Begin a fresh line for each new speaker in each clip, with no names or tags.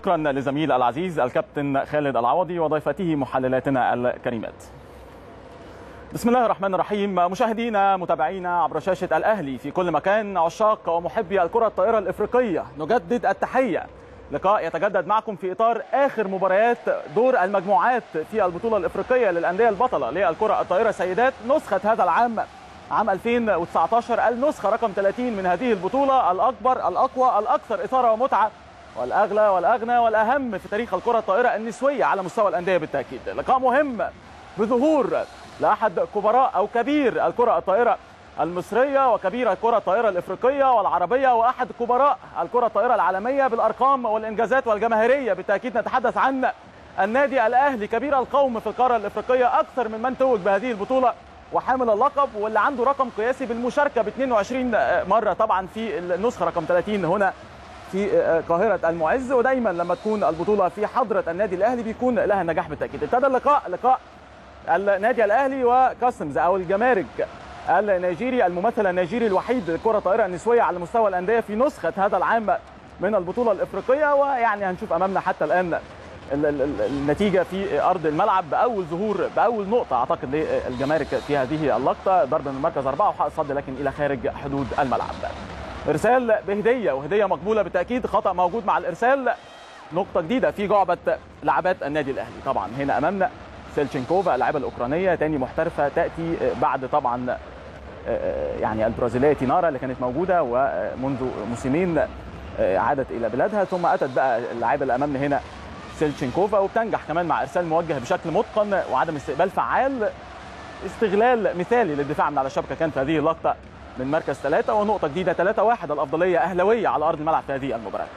شكرا لزميل العزيز الكابتن خالد العوضي وضيفته محللاتنا الكريمات بسم الله الرحمن الرحيم مشاهدينا متابعينا عبر شاشة الأهلي في كل مكان عشاق ومحبي الكرة الطائرة الإفريقية نجدد التحية لقاء يتجدد معكم في إطار آخر مباريات دور المجموعات في البطولة الإفريقية للأندية البطلة للكرة الطائرة سيدات نسخة هذا العام عام 2019 النسخة رقم 30 من هذه البطولة الأكبر الأقوى الأكثر إثارة ومتعة والأغلى والأغنى والأهم في تاريخ الكرة الطائرة النسوية على مستوى الأندية بالتأكيد لقاء مهم بظهور لأحد كبراء أو كبير الكرة الطائرة المصرية وكبير الكرة الطائرة الإفريقية والعربية وأحد كبراء الكرة الطائرة العالمية بالأرقام والإنجازات والجماهيرية بالتأكيد نتحدث عن النادي الأهلي كبير القوم في القارة الإفريقية أكثر من من توج بهذه البطولة وحامل اللقب واللي عنده رقم قياسي بالمشاركة ب 22 مرة طبعا في النسخة رقم 30 هنا في قاهرة المعز ودايما لما تكون البطولة في حضرة النادي الأهلي بيكون لها نجاح بالتأكيد ابتدى اللقاء لقاء النادي الأهلي وكاستمز أو الجمارك النيجيري الممثل النيجيري الوحيد للكرة الطائرة النسوية على مستوى الأندية في نسخة هذا العام من البطولة الإفريقية ويعني هنشوف أمامنا حتى الآن النتيجة في أرض الملعب بأول ظهور بأول نقطة أعتقد للجمارك في هذه اللقطة ضرب من مركز أربعة وحق صد لكن إلى خارج حدود الملعب إرسال بهدية وهدية مقبولة بالتأكيد خطأ موجود مع الإرسال نقطة جديدة في جعبة لاعبات النادي الأهلي طبعا هنا أمامنا سيلتشينكوفا اللاعبة الأوكرانية تاني محترفة تأتي بعد طبعا يعني البرازيلية تينارا اللي كانت موجودة ومنذ موسمين عادت إلى بلادها ثم أتت بقى اللاعبة اللي أمامنا هنا سيلتشينكوفا وبتنجح كمان مع ارسال موجه بشكل متقن وعدم استقبال فعال استغلال مثالي للدفاع من على الشبكه كان في هذه اللقطه من مركز ثلاثة ونقطة جديدة 3 1 الأفضلية أهلوية على أرض الملعب في هذه المباراة.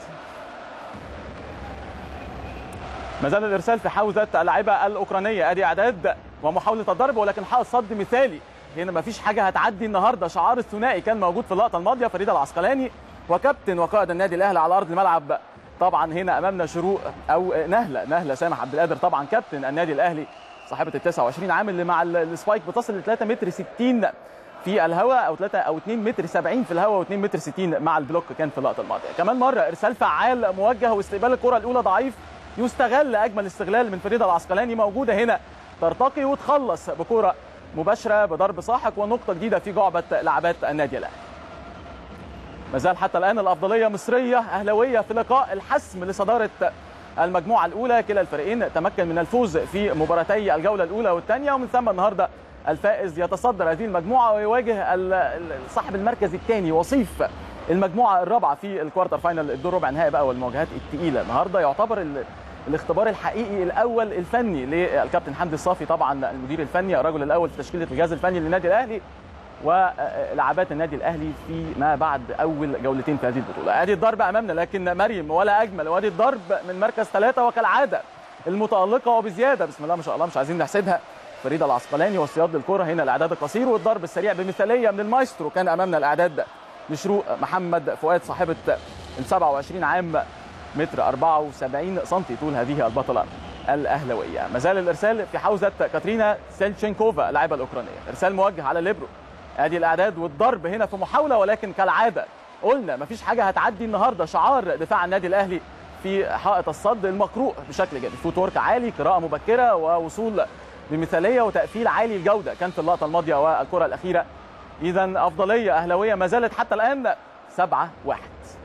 ما زال الإرسال في حوزة اللاعبة الأوكرانية أدي إعداد ومحاولة الضرب ولكن حائط صد مثالي هنا ما فيش حاجة هتعدي النهاردة شعار الثنائي كان موجود في اللقطة الماضية فريدة العسقلاني وكابتن وقائد النادي الأهلي على أرض الملعب طبعا هنا امامنا شروق او نهله نهله سامح عبد القادر طبعا كابتن النادي الاهلي صاحبه ال 29 عام اللي مع السبايك بتصل ل 3 متر 60 في الهواء او 3 او 2 متر 70 في الهواء و2 متر 60 مع البلوك كان في اللقطه الماضيه كمان مره ارسال فعال موجه واستقبال الكره الاولى ضعيف يستغل اجمل استغلال من فريده العسقلاني موجوده هنا ترتقي وتخلص بكره مباشره بضرب ساحق ونقطه جديده في جعبه لاعبات النادي الاهلي ما زال حتى الان الافضليه مصريه اهلاويه في لقاء الحسم لصداره المجموعه الاولى كلا الفريقين تمكن من الفوز في مباراتي الجوله الاولى والثانيه ومن ثم النهارده الفائز يتصدر هذه المجموعه ويواجه صاحب المركز الثاني وصيف المجموعه الرابعه في الكوارتر فاينل الدور ربع نهائي بقى والمواجهات الثقيله النهارده يعتبر الاختبار الحقيقي الاول الفني للكابتن حمدي الصافي طبعا المدير الفني الرجل الاول في تشكيله الجهاز الفني للنادي الاهلي ولعبات النادي الاهلي فيما بعد اول جولتين في هذه البطوله ادي الضرب امامنا لكن مريم ولا اجمل وادي الضرب من مركز ثلاثه وكالعاده المتالقه وبزياده بسم الله ما شاء الله مش عايزين نحسدها فريده العسقلاني واصطياد للكره هنا الاعداد القصير والضرب السريع بمثاليه من المايسترو كان امامنا الاعداد لشروق محمد فؤاد صاحبه ال 27 عام متر 74 سم طول هذه البطله الاهلاويه ما زال الارسال في حوزه كاترينا سيلتشينكوفا اللاعبه الاوكرانيه ارسال موجه على ليبرو ادي الاعداد والضرب هنا في محاوله ولكن كالعاده قلنا مفيش حاجه هتعدي النهارده شعار دفاع النادي الاهلي في حائط الصد المقروء بشكل جيد فوت ورك عالي قراءه مبكره ووصول بمثاليه وتقفيل عالي الجوده كان في اللقطه الماضيه والكره الاخيره اذا افضليه اهلاويه ما زالت حتى الان 7 1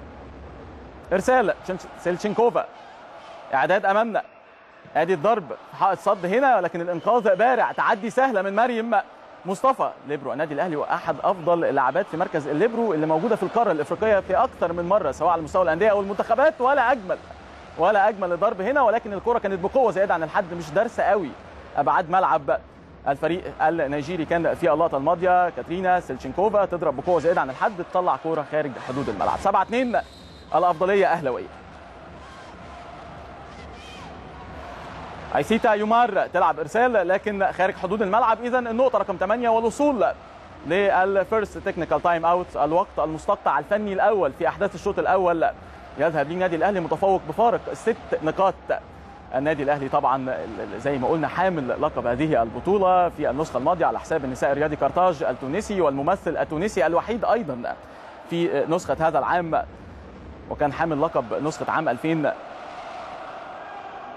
ارسال سيلتشينكوفا اعداد امامنا ادي الضرب حائط صد هنا ولكن الانقاذ بارع تعدي سهله من مريم مصطفى ليبرو النادي الاهلي واحد افضل اللاعبات في مركز الليبرو اللي موجوده في القاره الافريقيه في اكثر من مره سواء على مستوى الانديه او المنتخبات ولا اجمل ولا اجمل الضرب هنا ولكن الكره كانت بقوه زياده عن الحد مش دارسه قوي ابعاد ملعب الفريق النيجيري كان في اللقطه الماضيه كاترينا سيلتشينكوفا تضرب بقوه زياده عن الحد تطلع كوره خارج حدود الملعب 7 2 الافضليه اهلاويه ايسيتا يومار تلعب ارسال لكن خارج حدود الملعب اذا النقطه رقم 8 والوصول للفيرست تكنيكال تايم اوت الوقت المستقطع الفني الاول في احداث الشوط الاول يذهب ليه النادي الاهلي متفوق بفارق ست نقاط النادي الاهلي طبعا زي ما قلنا حامل لقب هذه البطوله في النسخه الماضيه على حساب النساء الرياضي كارتاج التونسي والممثل التونسي الوحيد ايضا في نسخه هذا العام وكان حامل لقب نسخه عام 2000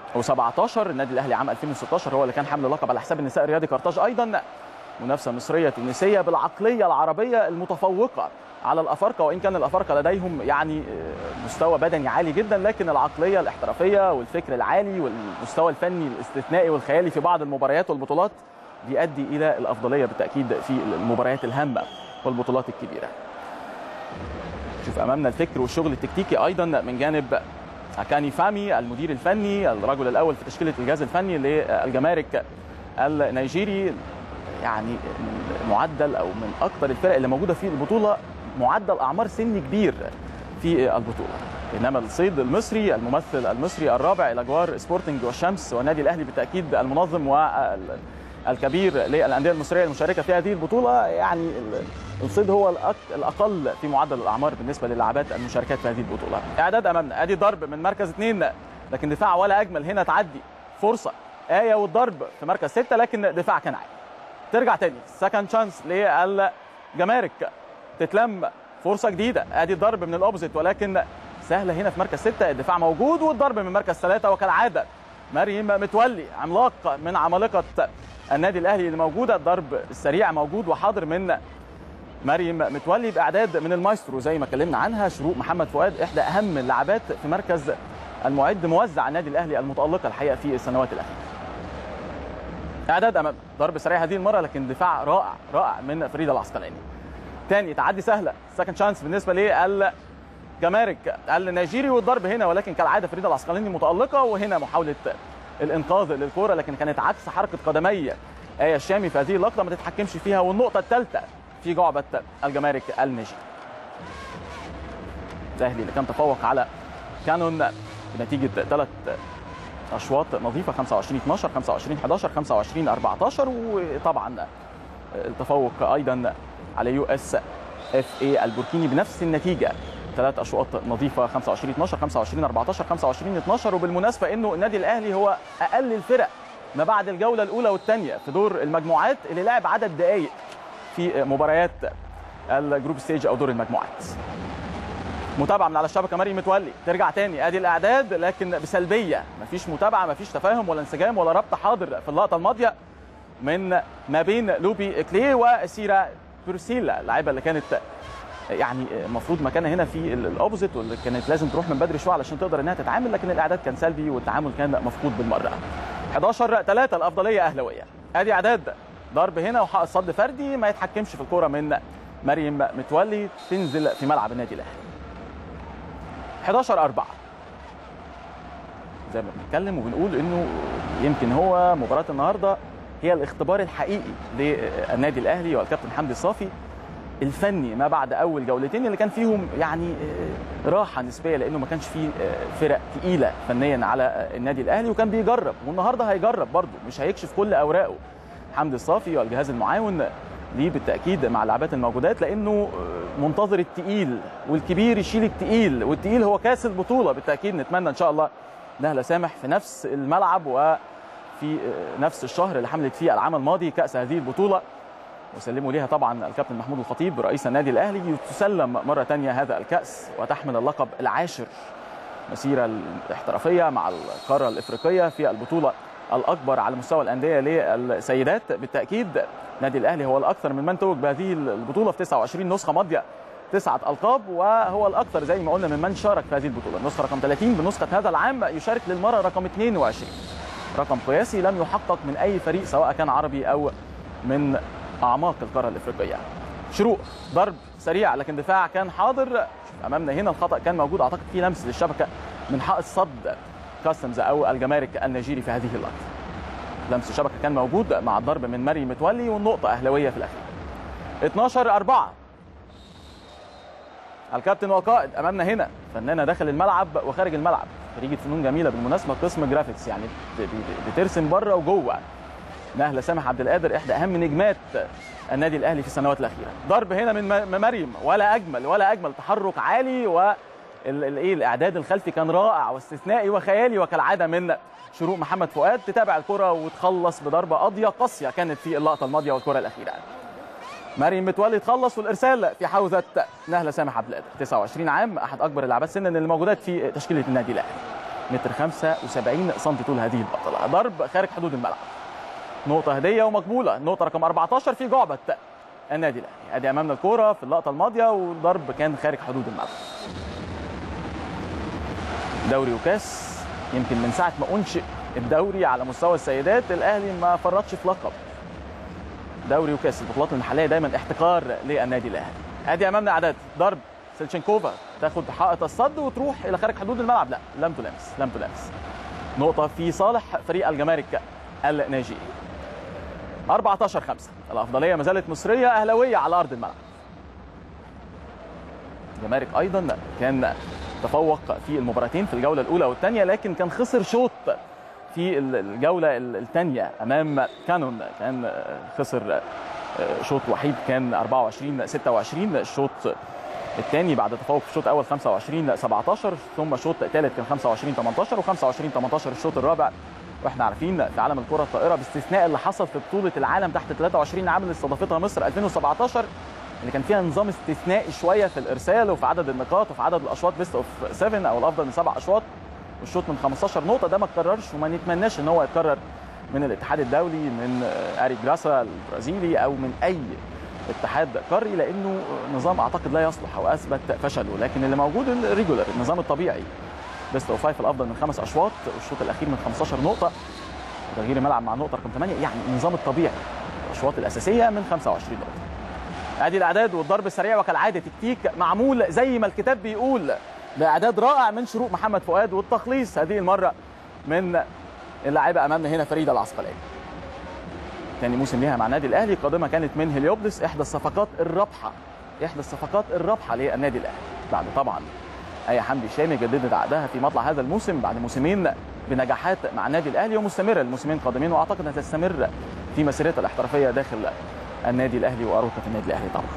و17 النادي الاهلي عام 2016 هو اللي كان حامل اللقب على حساب النساء الرياضي قرطاج ايضا منافسه مصريه تونسيه بالعقليه العربيه المتفوقه على الافارقه وان كان الافارقه لديهم يعني مستوى بدني عالي جدا لكن العقليه الاحترافيه والفكر العالي والمستوى الفني الاستثنائي والخيالي في بعض المباريات والبطولات بيؤدي الى الافضليه بالتاكيد في المباريات الهامه والبطولات الكبيره. شوف امامنا الفكر والشغل التكتيكي ايضا من جانب اكاني فامي المدير الفني الرجل الاول في تشكيله الجهاز الفني للجمارك النيجيري يعني معدل او من اكثر الفرق اللي موجوده في البطوله معدل اعمار سن كبير في البطوله بينما الصيد المصري الممثل المصري الرابع الى جوار سبورتنج والشمس والنادي الاهلي بالتاكيد المنظم والكبير للانديه المصريه المشاركه في هذه البطوله يعني الصيد هو الاقل في معدل الاعمار بالنسبه للاعبات المشاركات في هذه البطوله اعداد امامنا ادي ضرب من مركز اثنين لكن دفاع ولا اجمل هنا تعدي فرصه ايه والضرب في مركز سته لكن دفاع كان عالي ترجع تاني سكند شانس للجمارك تتلم فرصه جديده ادي الضرب من الاوبزيت ولكن سهله هنا في مركز سته الدفاع موجود والضرب من مركز ثلاثه وكالعاده مريم متولي عملاق من عمالقه النادي الاهلي اللي موجوده الضرب السريع موجود وحاضر من مريم متولي باعداد من المايسترو زي ما اتكلمنا عنها شروق محمد فؤاد احدى اهم اللاعبات في مركز المعد موزع النادي الاهلي المتالقه الحقيقه في السنوات الاخيره. اعداد امام ضرب سريع هذه المره لكن دفاع رائع رائع من فريده العسقلاني. تاني تعدي سهله سكند شانس بالنسبه للجمارك النيجيري والضرب هنا ولكن كالعاده فريده العسقلاني متالقه وهنا محاوله الانقاذ للكوره لكن كانت عكس حركه قدمي ايه الشامي في هذه اللقطه ما تتحكمش فيها والنقطه الثالثه في جعبه الجمارك النيجيري. الاهلي اللي كان تفوق على كانون بنتيجه ثلاث اشواط نظيفه 25 12 25 11 25 14 وطبعا التفوق ايضا على يو اس اف اي البوركيني بنفس النتيجه ثلاث اشواط نظيفه 25 12 25 14 25 12 وبالمناسبه انه النادي الاهلي هو اقل الفرق ما بعد الجوله الاولى والثانيه في دور المجموعات اللي لعب عدد دقائق في مباريات الجروب ستيج او دور المجموعات متابعه من على الشبكه مريم متولي ترجع تاني ادي الاعداد لكن بسلبيه مفيش متابعه مفيش تفاهم ولا انسجام ولا ربط حاضر في اللقطه الماضيه من ما بين لوبي كلي وسيرا بيرسيلا اللاعبه اللي كانت يعني المفروض مكانها هنا في الاوبوزيت واللي كانت لازم تروح من بدري شويه علشان تقدر انها تتعامل لكن الاعداد كان سلبي والتعامل كان مفقود بالمره 11 3 الافضليه اهلاويه ادي اعداد ضرب هنا وحق صد فردي ما يتحكمش في الكوره من مريم متولي تنزل في ملعب النادي الاهلي 11 4 زي ما بنتكلم وبنقول انه يمكن هو مباراه النهارده هي الاختبار الحقيقي للنادي الاهلي والكابتن حمدي الصافي الفني ما بعد اول جولتين اللي كان فيهم يعني راحه نسبيه لانه ما كانش فيه فرق تقيله فنيا على النادي الاهلي وكان بيجرب والنهارده هيجرب برضه مش هيكشف كل اوراقه حمدي الصافي والجهاز المعاون ليه بالتاكيد مع اللاعبات الموجودات لانه منتظر التقيل والكبير يشيل التقيل والتقيل هو كاس البطوله بالتاكيد نتمنى ان شاء الله نهله سامح في نفس الملعب وفي نفس الشهر اللي حملت فيه العام الماضي كاس هذه البطوله وسلموا ليها طبعا الكابتن محمود الخطيب رئيس النادي الاهلي تسلم مره ثانيه هذا الكاس وتحمل اللقب العاشر مسيره الاحترافيه مع القاره الافريقيه في البطوله الاكبر على مستوى الانديه للسيدات بالتاكيد النادي الاهلي هو الاكثر من من توج بهذه البطوله في 29 نسخه ماضيه تسعه القاب وهو الاكثر زي ما قلنا ممن شارك في هذه البطوله النسخه رقم 30 بنسخه هذا العام يشارك للمره رقم 22 رقم قياسي لم يحقق من اي فريق سواء كان عربي او من اعماق القاره الافريقيه شروق ضرب سريع لكن دفاع كان حاضر امامنا هنا الخطا كان موجود اعتقد في لمس للشبكه من حائط صد كاستمز او الجمارك النيجيري في هذه اللقطه لمس الشبكه كان موجود مع الضرب من مريم متولي والنقطه اهلاويه في الاخير 12 4 الكابتن والقائد امامنا هنا فنانه داخل الملعب وخارج الملعب خريجه فنون جميله بالمناسبه قسم جرافيكس يعني بترسم بره وجوه نهله سامح عبد القادر احدى اهم نجمات النادي الاهلي في السنوات الاخيره ضرب هنا من مريم ولا اجمل ولا اجمل تحرك عالي و الايه الاعداد الخلفي كان رائع واستثنائي وخيالي وكالعاده من شروق محمد فؤاد تتابع الكره وتخلص بضربه قاضيه قاسيه كانت في اللقطه الماضيه والكره الاخيره مريم متولي تخلص والارسال في حوزه نهله سامح عبد القادر 29 عام احد اكبر اللاعبات سنا اللي موجودات في تشكيله النادي الاهلي متر 75 سم طول هذه البطله ضرب خارج حدود الملعب نقطه هديه ومقبوله نقطه رقم 14 في جعبه النادي الاهلي ادي امامنا الكوره في اللقطه الماضيه والضرب كان خارج حدود الملعب دوري وكاس يمكن من ساعه ما انشئ الدوري على مستوى السيدات الاهلي ما فرطش في لقب دوري وكاس البطولات المحليه دايما احتكار للنادي الاهلي ادي امامنا اعداد ضرب سيلشنكوفا تاخد حائط الصد وتروح الى خارج حدود الملعب لا لم تلامس لم تلامس نقطه في صالح فريق الجمارك الناجيري 14 5 الافضليه ما زالت مصريه اهلاويه على ارض الملعب الجمارك ايضا كان تفوق في المباراتين في الجوله الاولى والثانيه لكن كان خسر شوط في الجوله الثانيه امام كانون كان خسر شوط وحيد كان 24 26 الشوط الثاني بعد تفوق في الشوط الاول 25 17 ثم شوط ثالث كان 25 18 و25 18 الشوط الرابع واحنا عارفين في عالم الكره الطائره باستثناء اللي حصل في بطوله العالم تحت 23 عام اللي استضافتها مصر 2017 اللي كان فيها نظام استثنائي شويه في الارسال وفي عدد النقاط وفي عدد الاشواط بيست اوف 7 او الافضل من سبع اشواط والشوط من 15 نقطه ده ما اتكررش وما نتمناش ان هو يتكرر من الاتحاد الدولي من اري جراسا البرازيلي او من اي اتحاد قاري لانه نظام اعتقد لا يصلح واثبت فشله لكن اللي موجود الريجولر النظام الطبيعي بيست اوف 5 الافضل من خمس اشواط والشوط الاخير من 15 نقطه تغيير الملعب مع النقطه رقم 8 يعني النظام الطبيعي الاشواط الاساسيه من 25 نقطه ادي الاعداد والضرب السريع وكالعاده تكتيك معمول زي ما الكتاب بيقول باعداد رائع من شروق محمد فؤاد والتخليص هذه المره من اللاعبه امامنا هنا فريده العسقلاني تاني موسم ليها مع النادي الاهلي قادمه كانت من هليوبلس احدى الصفقات الرابحه احدى الصفقات الرابحه للنادي الاهلي بعد طبعا اي حمدي شامي جددت عقدها في مطلع هذا الموسم بعد موسمين بنجاحات مع النادي الاهلي ومستمره الموسمين القادمين واعتقد انها تستمر في مسيرتها الاحترافيه داخل النادي الاهلي واروقه النادي الاهلي طبعا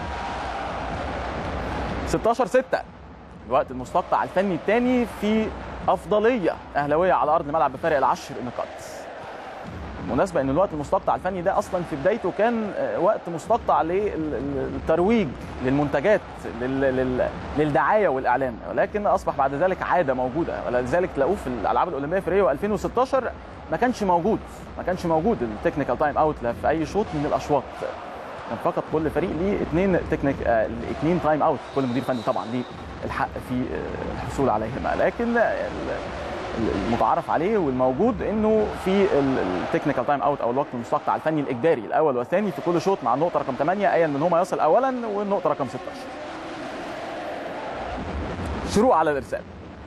16 6 الوقت المستقطع الفني الثاني في افضليه اهلاويه على ارض الملعب بفارق العشر نقاط بالمناسبه ان الوقت المستقطع الفني ده اصلا في بدايته كان وقت مستقطع للترويج للمنتجات للدعايه والاعلان ولكن اصبح بعد ذلك عاده موجوده ولذلك تلاقوه في الالعاب الاولمبيه في ريو 2016 ما كانش موجود ما كانش موجود التكنيكال تايم اوت في اي شوط من الاشواط كان فقط كل فريق ليه اثنين تكنيك اثنين تايم اوت كل مدير فني طبعا ليه الحق في الحصول عليهما لكن المتعارف عليه والموجود انه في التكنيكال تايم اوت او الوقت المستقطع الفني الاجباري الاول والثاني في كل شوط مع النقطه رقم 8 ايا من هما يصل اولا والنقطه رقم 16 شروق على الارسال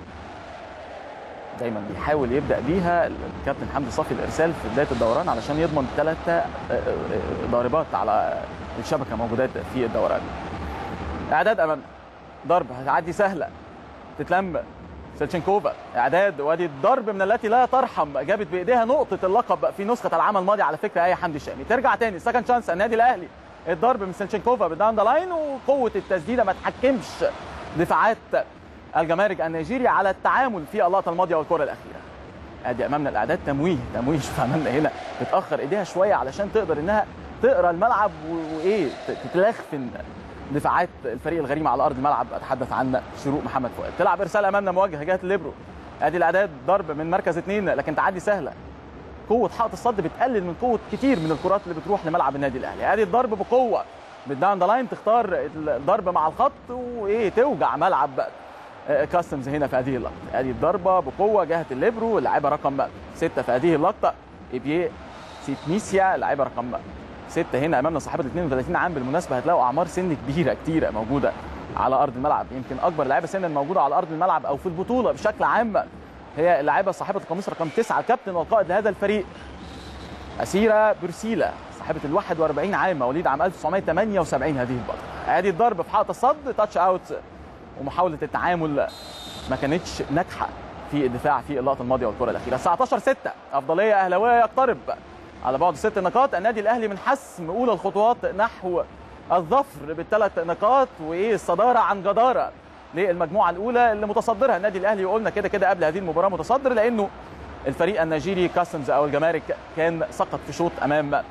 دايما بيحاول يبدا بيها الكابتن حمدي صافي الارسال في بدايه الدوران علشان يضمن ثلاثه ضاربات على الشبكه موجودات في الدوران اعداد امامنا ضرب هتعدي سهله تتلم سيلتشنكوفا اعداد وادي الضرب من التي لا ترحم جابت بايديها نقطه اللقب في نسخه العام الماضي على فكره اي حمدي الشامي ترجع تاني سكند شانس النادي الاهلي الضرب من سيلتشنكوفا بداون ذا لاين وقوه التسديده ما تحكمش دفاعات الجمارك النيجيري على التعامل في اللقطه الماضيه والكره الاخيره ادي امامنا الاعداد تمويه تمويه شوف امامنا هنا بتاخر ايديها شويه علشان تقدر انها تقرا الملعب وايه تتلخفن دفاعات الفريق الغريم على ارض الملعب اتحدث عن شروق محمد فؤاد تلعب ارسال امامنا موجه جهه الليبرو ادي الاعداد ضرب من مركز اثنين لكن تعدي سهله قوه حائط الصد بتقلل من قوه كتير من الكرات اللي بتروح لملعب النادي الاهلي ادي الضرب بقوه بالداون ذا لاين تختار الضرب مع الخط وايه توجع ملعب كاستمز هنا في هذه اللقطه ادي الضربه بقوه جهه الليبرو اللاعبه رقم سته في هذه اللقطه ايبيه سيتنيسيا اللاعبه رقم ستة هنا امامنا صاحبه 32 عام بالمناسبه هتلاقوا اعمار سن كبيره كتيره موجوده على ارض الملعب يمكن اكبر لاعبه سنا موجوده على ارض الملعب او في البطوله بشكل عام هي اللاعبه صاحبه القميص رقم تسعة الكابتن والقائد لهذا الفريق اسيرا برسيلا صاحبه ال 41 عام مواليد عام 1978 هذه البطله ادي الضرب في حائط الصد تاتش اوت ومحاوله التعامل ما كانتش ناجحه في الدفاع في اللقطه الماضيه والكره الاخيره 19 6 افضليه اهلاويه يقترب على بعد ست نقاط النادي الاهلي من حسم اولى الخطوات نحو الظفر بالثلاث نقاط وايه الصداره عن جداره للمجموعه الاولى اللي متصدرها النادي الاهلي وقلنا كده كده قبل هذه المباراه متصدر لانه الفريق النيجيري كاستمز او الجمارك كان سقط في شوط امام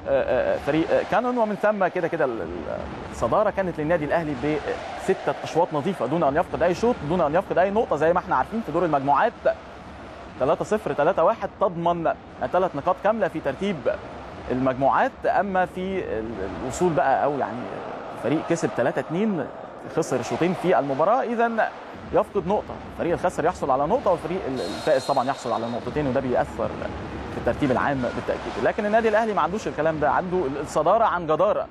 فريق كانون ومن ثم كده كده الصداره كانت للنادي الاهلي بسته اشواط نظيفه دون ان يفقد اي شوط دون ان يفقد اي نقطه زي ما احنا عارفين في دور المجموعات 3 0 3 1 تضمن ثلاث نقاط كامله في ترتيب المجموعات اما في الوصول بقى او يعني فريق كسب 3 2 خسر شوطين في المباراه اذا يفقد نقطه الفريق الخسر يحصل على نقطه والفريق الفائز طبعا يحصل على نقطتين وده بيأثر في الترتيب العام بالتاكيد لكن النادي الاهلي ما عندوش الكلام ده عنده الصداره عن جداره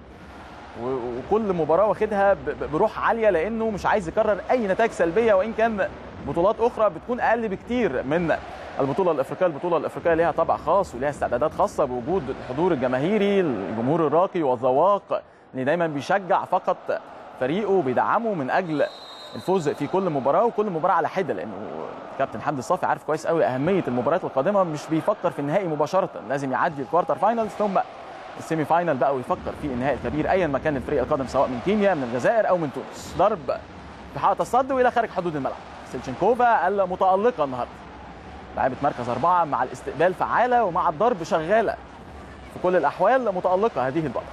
وكل مباراه واخدها بروح عاليه لانه مش عايز يكرر اي نتائج سلبيه وان كان بطولات اخرى بتكون اقل بكتير من البطوله الافريقيه البطوله الافريقيه ليها طابع خاص وليها استعدادات خاصه بوجود الحضور الجماهيري الجمهور الراقي والذواق اللي دايما بيشجع فقط فريقه وبيدعمه من اجل الفوز في كل مباراه وكل مباراه على حده لانه كابتن حمدي الصافي عارف كويس قوي اهميه المباريات القادمه مش بيفكر في النهائي مباشره لازم يعدي الكوارتر فاينلز ثم السيمي فاينل بقى ويفكر في النهائي الكبير ايا ما كان الفريق القادم سواء من كينيا من الجزائر او من تونس ضرب في حائط الصد والى خارج حدود الملعب سيلشنكوفا المتالقه النهارده لاعبه مركز اربعه مع الاستقبال فعاله ومع الضرب شغاله في كل الاحوال متالقه هذه البطله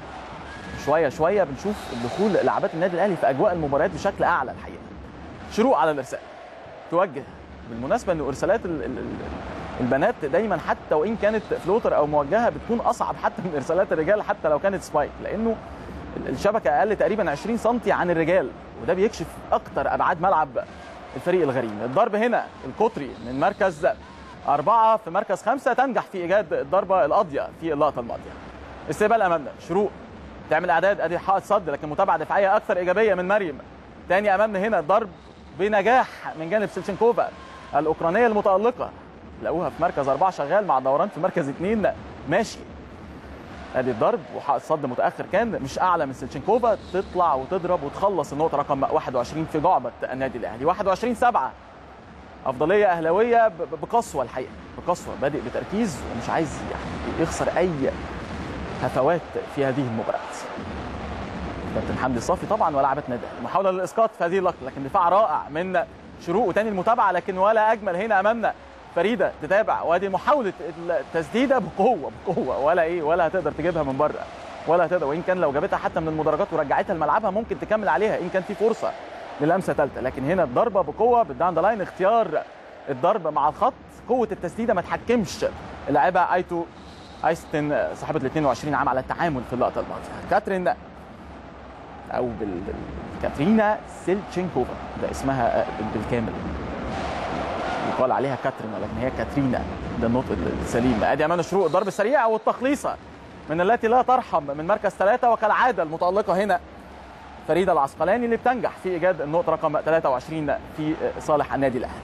شويه شويه بنشوف دخول لاعبات النادي الاهلي في اجواء المباريات بشكل اعلى الحقيقه شروق على الارسال توجه بالمناسبه ان ارسالات البنات دايما حتى وان كانت فلوتر او موجهه بتكون اصعب حتى من ارسالات الرجال حتى لو كانت سبايك لانه الشبكه اقل تقريبا 20 سم عن الرجال وده بيكشف اكتر ابعاد ملعب الفريق الغريم الضرب هنا القطري من مركز أربعة في مركز خمسة تنجح في إيجاد الضربة القاضية في اللقطة الماضية استقبال أمامنا شروق تعمل إعداد أدي حائط صد لكن متابعة دفاعية أكثر إيجابية من مريم تاني أمامنا هنا ضرب بنجاح من جانب سيلشنكوفا الأوكرانية المتألقة لقوها في مركز أربعة شغال مع دوران في مركز اثنين ماشي ادي الضرب وحائط صد متاخر كان مش اعلى من سيلشنكوفا تطلع وتضرب وتخلص النقطه رقم 21 في جعبه النادي الاهلي 21 7 افضليه اهلاويه بقسوه الحقيقه بقسوه بادئ بتركيز ومش عايز يعني يخسر اي هفوات في هذه المباراه كابتن حمدي الصافي طبعا ولاعبة نادي محاوله للاسقاط في هذه اللقطه لكن دفاع رائع من شروق وتاني المتابعه لكن ولا اجمل هنا امامنا فريده تتابع وادي محاوله التسديده بقوه بقوه ولا ايه ولا هتقدر تجيبها من بره ولا هتقدر وان كان لو جابتها حتى من المدرجات ورجعتها لملعبها ممكن تكمل عليها ان كان في فرصه للمسه ثالثه لكن هنا الضربه بقوه بالداون ذا لاين اختيار الضرب مع الخط قوه التسديده ما تحكمش اللاعبه ايتو ايستن صاحبه ال 22 عام على التعامل في اللقطه الماضيه كاترين او بال... كاترينا سيلتشينكوفا ده اسمها بالكامل يقال عليها كاترين لكن هي كاترينا ده النطق السليم ادي امام شروق الضرب السريع والتخليصه من التي لا ترحم من مركز ثلاثه وكالعاده المتالقه هنا فريده العسقلاني اللي بتنجح في ايجاد النقطه رقم 23 في صالح النادي الاهلي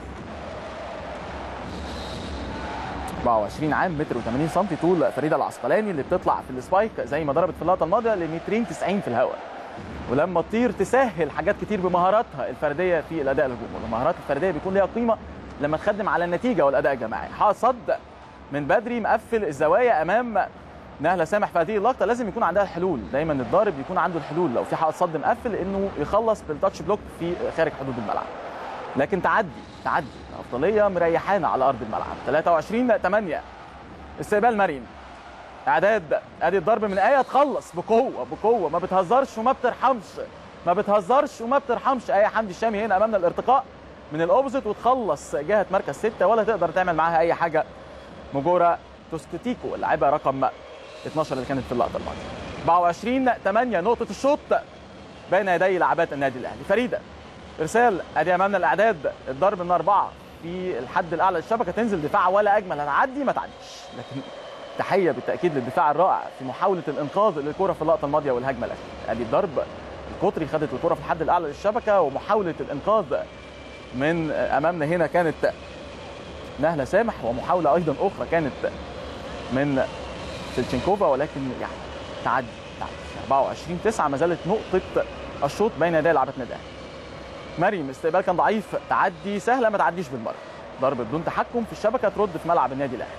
24 عام متر و80 سم طول فريده العسقلاني اللي بتطلع في السبايك زي ما ضربت في اللقطه الماضيه ل 290 في الهواء ولما تطير تسهل حاجات كتير بمهاراتها الفرديه في الاداء الهجومي والمهارات الفرديه بيكون ليها قيمه لما تخدم على النتيجه والاداء الجماعي حصد من بدري مقفل الزوايا امام نهله سامح في هذه اللقطه لازم يكون عندها الحلول دايما الضارب يكون عنده الحلول لو في حائط صد مقفل انه يخلص بالتاتش بلوك في خارج حدود الملعب لكن تعدي تعدي افضليه مريحانا على ارض الملعب 23 8 استقبال مريم اعداد ادي الضرب من ايه تخلص بقوه بقوه ما بتهزرش وما بترحمش ما بتهزرش وما بترحمش ايه حمدي الشامي هنا امامنا الارتقاء من الاوبزيت وتخلص جهه مركز ستة ولا تقدر تعمل معاها اي حاجه مجورا توسكوتيكو اللاعبه رقم 12 اللي كانت في اللقطه الماضيه 24 8 نقطه الشوط بين يدي لاعبات النادي الاهلي فريده ارسال ادي امامنا الاعداد الضرب من اربعه في الحد الاعلى للشبكه تنزل دفاع ولا اجمل هتعدي ما تعديش لكن تحيه بالتاكيد للدفاع الرائع في محاوله الانقاذ للكره في اللقطه الماضيه والهجمه الاخيره ادي الضرب القطري خدت الكره في الحد الاعلى للشبكه ومحاوله الانقاذ من امامنا هنا كانت نهله سامح ومحاوله ايضا اخرى كانت من سيلتشينكوفا ولكن يعني تعدي تعدي 24 9 ما زالت نقطه الشوط بين يدي لاعبة النادي مريم استقبال كان ضعيف تعدي سهله ما تعديش بالمره ضرب بدون تحكم في الشبكه ترد في ملعب النادي الاهلي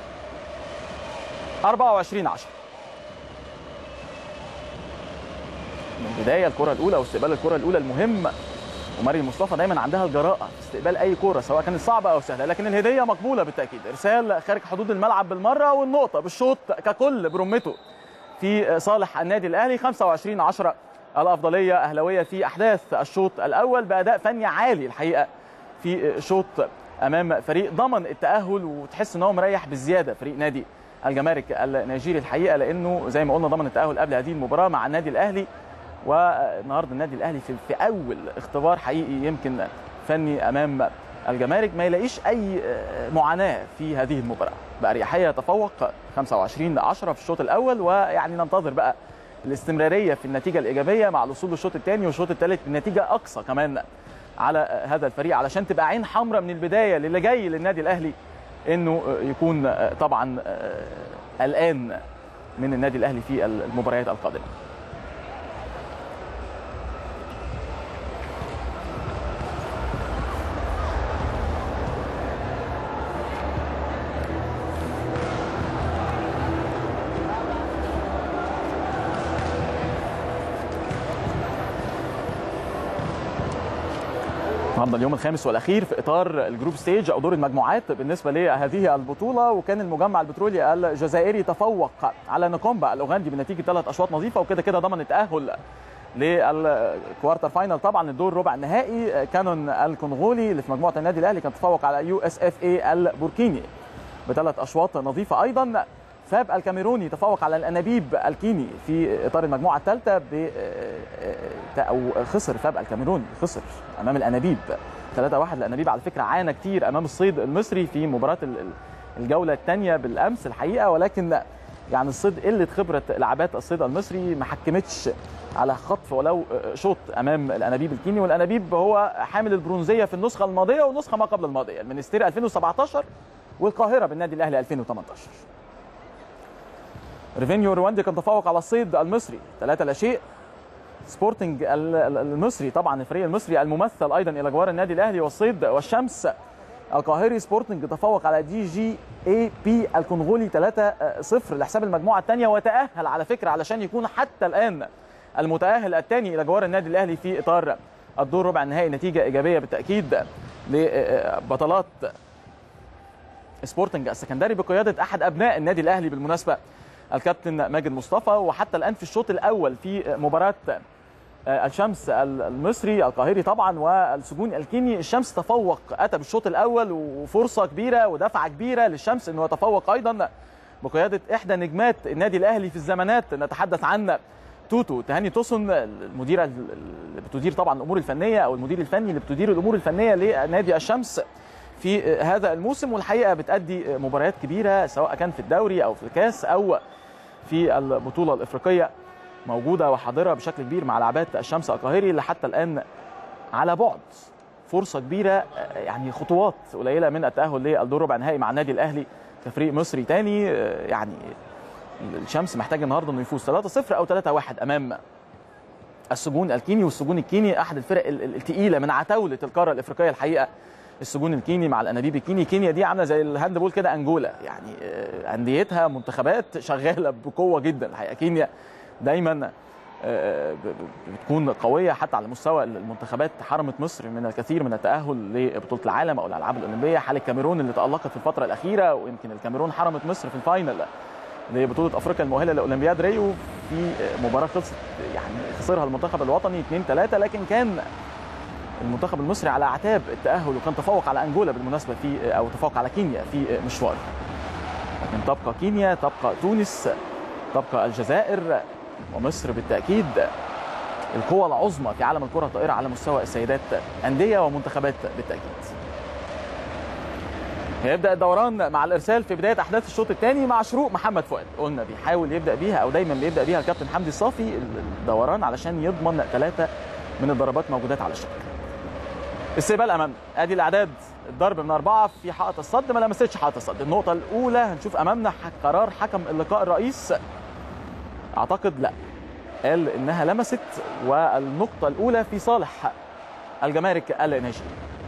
24 10 من بدايه الكره الاولى واستقبال الكره الاولى المهم ومريم مصطفى دايما عندها الجراءه في استقبال اي كوره سواء كانت صعبه او سهله لكن الهديه مقبوله بالتاكيد ارسال خارج حدود الملعب بالمره والنقطه بالشوط ككل برمته في صالح النادي الاهلي 25 10 الافضليه اهلاويه في احداث الشوط الاول باداء فني عالي الحقيقه في شوط امام فريق ضمن التاهل وتحس ان هو مريح بزياده فريق نادي الجمارك النيجيري الحقيقه لانه زي ما قلنا ضمن التاهل قبل هذه المباراه مع النادي الاهلي والنهارده النادي الاهلي في, في اول اختبار حقيقي يمكن فني امام الجمارك ما يلاقيش اي معاناه في هذه المباراه باريحيه يتفوق 25 10 في الشوط الاول ويعني ننتظر بقى الاستمراريه في النتيجه الايجابيه مع الوصول للشوط الثاني والشوط الثالث بنتيجه اقصى كمان على هذا الفريق علشان تبقى عين حمراء من البدايه للي جاي للنادي الاهلي انه يكون طبعا قلقان من النادي الاهلي في المباريات القادمه النهارده اليوم الخامس والاخير في اطار الجروب ستيج او دور المجموعات بالنسبه لهذه البطوله وكان المجمع البترولي الجزائري تفوق على نكومبا الاوغندي بنتيجه ثلاث اشواط نظيفه وكده كده ضمن التاهل للكوارتر فاينل طبعا الدور ربع النهائي كانون الكونغولي اللي في مجموعه النادي الاهلي كان تفوق على يو اس اف اي البوركيني بثلاث اشواط نظيفه ايضا فاب الكاميروني تفوق على الانابيب الكيني في اطار المجموعه الثالثه ب او خسر فاب الكاميروني خسر امام الانابيب 3 1 الانابيب على فكره عانى كتير امام الصيد المصري في مباراه الجوله الثانيه بالامس الحقيقه ولكن يعني الصيد قله خبره لعبات الصيد المصري ما حكمتش على خطف ولو شوط امام الانابيب الكيني والانابيب هو حامل البرونزيه في النسخه الماضيه والنسخه ما قبل الماضيه المنستير 2017 والقاهره بالنادي الاهلي 2018 ريفينيو رواندي كان تفوق على الصيد المصري 3 لا شيء سبورتنج المصري طبعا الفريق المصري الممثل ايضا الى جوار النادي الاهلي والصيد والشمس القاهري سبورتنج تفوق على دي جي اي بي الكونغولي 3 0 لحساب المجموعه الثانيه وتاهل على فكره علشان يكون حتى الان المتاهل الثاني الى جوار النادي الاهلي في اطار الدور ربع النهائي نتيجه ايجابيه بالتاكيد لبطلات سبورتنج السكندري بقياده احد ابناء النادي الاهلي بالمناسبه الكابتن ماجد مصطفى وحتى الان في الشوط الاول في مباراه الشمس المصري القاهري طبعا والسجون الكيني الشمس تفوق اتى بالشوط الاول وفرصه كبيره ودفعه كبيره للشمس انه يتفوق ايضا بقياده احدى نجمات النادي الاهلي في الزمانات نتحدث عن توتو تهاني توسن المديره اللي بتدير طبعا الامور الفنيه او المدير الفني اللي بتدير الامور الفنيه لنادي الشمس في هذا الموسم والحقيقه بتأدي مباريات كبيره سواء كان في الدوري او في الكاس او في البطوله الافريقيه موجوده وحاضره بشكل كبير مع لعبات الشمس القاهري اللي حتى الان على بعد فرصه كبيره يعني خطوات قليله من التاهل للدور ربع نهائي مع النادي الاهلي كفريق مصري تاني يعني الشمس محتاج النهارده انه يفوز 3-0 او 3-1 امام السجون الكيني والسجون الكيني احد الفرق الثقيله من عتاوله القاره الافريقيه الحقيقه السجون الكيني مع الانابيب الكيني كينيا دي عامله زي الهاند بول كده انجولا يعني انديتها منتخبات شغاله بقوه جدا الحقيقه كينيا دايما بتكون قويه حتى على مستوى المنتخبات حرمت مصر من الكثير من التاهل لبطوله العالم او الالعاب الاولمبيه حال الكاميرون اللي تالقت في الفتره الاخيره ويمكن الكاميرون حرمت مصر في الفاينل لبطوله افريقيا المؤهله لاولمبياد ريو في مباراه خلصت يعني خسرها المنتخب الوطني 2 3 لكن كان المنتخب المصري على اعتاب التاهل وكان تفوق على انجولا بالمناسبه في او تفوق على كينيا في مشوار لكن تبقى كينيا تبقى تونس تبقى الجزائر ومصر بالتاكيد القوى العظمى في عالم الكره الطائره على مستوى السيدات انديه ومنتخبات بالتاكيد هيبدا الدوران مع الارسال في بدايه احداث الشوط الثاني مع شروق محمد فؤاد قلنا بيحاول يبدا بيها او دايما بيبدا بيها الكابتن حمدي الصافي الدوران علشان يضمن ثلاثه من الضربات موجودات على الشبكه استقبال امامنا ادي الاعداد الضرب من اربعه في حائط الصد ما لمستش حائط الصد النقطه الاولى هنشوف امامنا قرار حكم اللقاء الرئيس اعتقد لا قال انها لمست والنقطه الاولى في صالح الجمارك النيجيري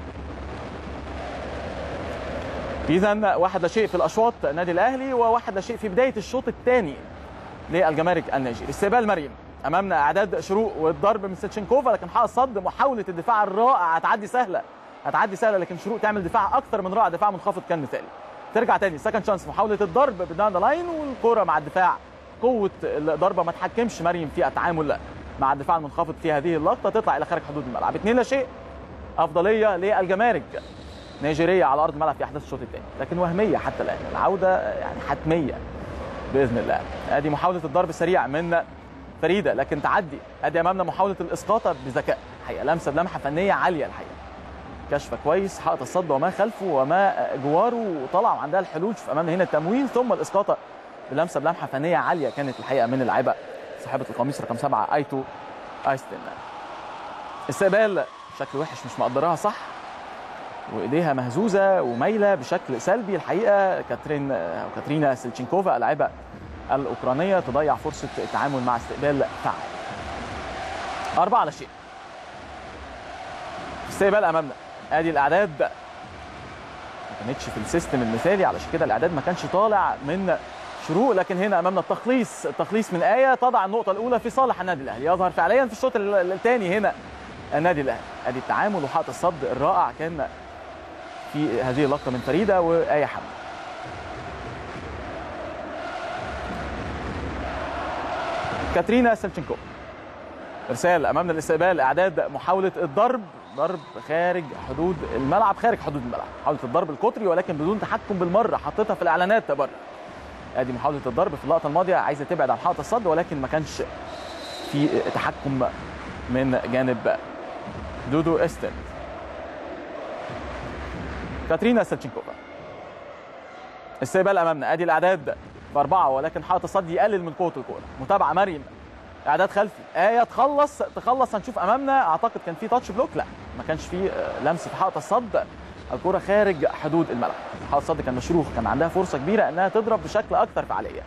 اذا واحد لا شيء في الاشواط النادي الاهلي وواحد لا شيء في بدايه الشوط الثاني للجمارك النيجيري استقبال مريم امامنا اعداد شروق والضرب من سيتشنكوفا لكن حائط صد محاوله الدفاع الرائع هتعدي سهله هتعدي سهله لكن شروق تعمل دفاع اكثر من رائع دفاع منخفض كان مثالي ترجع تاني سكند شانس محاوله الضرب بدان لاين والكره مع الدفاع قوه الضربه ما تحكمش مريم في التعامل مع الدفاع المنخفض في هذه اللقطه تطلع الى خارج حدود الملعب 2 لا شيء افضليه للجمارك نيجيريا على ارض الملعب في احداث الشوط الثاني لكن وهميه حتى الان العوده يعني حتميه باذن الله ادي محاوله الضرب السريع من فريده لكن تعدي ادي امامنا محاوله الاسقاط بذكاء الحقيقه لمسه بلمحه فنيه عاليه الحقيقه كشفه كويس حائط الصد وما خلفه وما جواره وطلع عندها الحلول شوف امامنا هنا التمويل ثم الاسقاطه بلمسه بلمحه فنيه عاليه كانت الحقيقه من اللاعبه صاحبه القميص رقم سبعه ايتو ايستن استقبال شكل وحش مش مقدراها صح وايديها مهزوزه ومايله بشكل سلبي الحقيقه كاترين او كاترينا سيلتشينكوفا اللاعبه الاوكرانيه تضيع فرصه التعامل مع استقبال فعال أربعة على شيء استقبال امامنا ادي الاعداد ما كانتش في السيستم المثالي علشان كده الاعداد ما كانش طالع من شروق لكن هنا امامنا التخليص التخليص من ايه تضع النقطه الاولى في صالح النادي الاهلي يظهر فعليا في الشوط الثاني هنا النادي الاهلي ادي التعامل وحائط الصد الرائع كان في هذه اللقطه من فريده وايه حمد كاترينا سلتشنكو ارسال امامنا الاستقبال اعداد محاوله الضرب ضرب خارج حدود الملعب خارج حدود الملعب محاوله الضرب القطري ولكن بدون تحكم بالمره حطيتها في الاعلانات بره ادي محاوله الضرب في اللقطه الماضيه عايزه تبعد عن حائط الصد ولكن ما كانش في تحكم من جانب دودو استن كاترينا سلتشنكوفا استقبال امامنا ادي الاعداد في اربعه ولكن حائط الصد يقلل من قوه الكوره متابعه مريم اعداد خلفي ايه تخلص تخلص هنشوف امامنا اعتقد كان في تاتش بلوك لا ما كانش في لمس في حائط الصد الكره خارج حدود الملعب حائط الصد كان مشروخ كان عندها فرصه كبيره انها تضرب بشكل اكثر فعاليه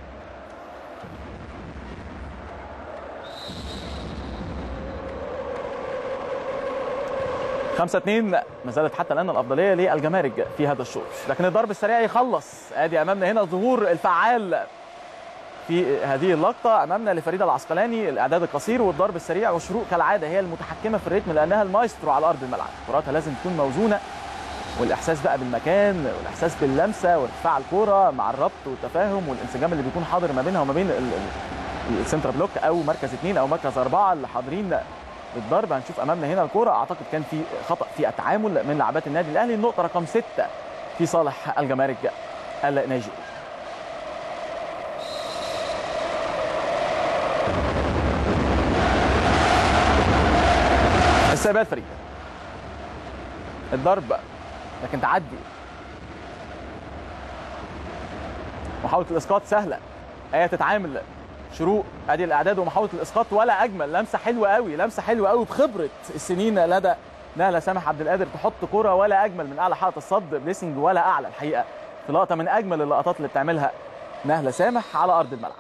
خمسة اتنين ما زالت حتى الان الافضليه للجمارك في هذا الشوط لكن الضرب السريع يخلص ادي امامنا هنا ظهور الفعال في هذه اللقطة أمامنا لفريدة العسقلاني الإعداد القصير والضرب السريع وشروق كالعادة هي المتحكمة في الريتم لأنها المايسترو على أرض الملعب كراتها لازم تكون موزونة والإحساس بقى بالمكان والإحساس باللمسة وارتفاع الكرة مع الربط والتفاهم والانسجام اللي بيكون حاضر ما بينها وما بين السنتر بلوك أو مركز اثنين أو مركز أربعة اللي حاضرين بالضرب هنشوف أمامنا هنا الكرة أعتقد كان في خطأ في التعامل من لاعبات النادي الأهلي النقطة رقم ستة في صالح الجمارك النيجيري استقبال فريق الضرب لكن تعدي محاولة الإسقاط سهلة هي تتعامل شروق ادي الاعداد ومحاوله الاسقاط ولا اجمل لمسه حلوه قوي لمسه حلوه قوي بخبره السنين لدى نهله سامح عبد القادر تحط كره ولا اجمل من اعلى حائط الصد بليسنج ولا اعلى الحقيقه في لقطه من اجمل اللقطات اللي بتعملها نهله سامح على ارض الملعب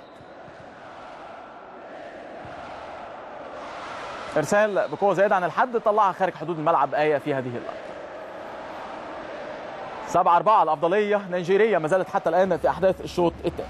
ارسال بقوه زائده عن الحد طلعها خارج حدود الملعب ايه في هذه اللقطه 7 4 الافضليه نيجيريا ما زالت حتى الان في احداث الشوط الثاني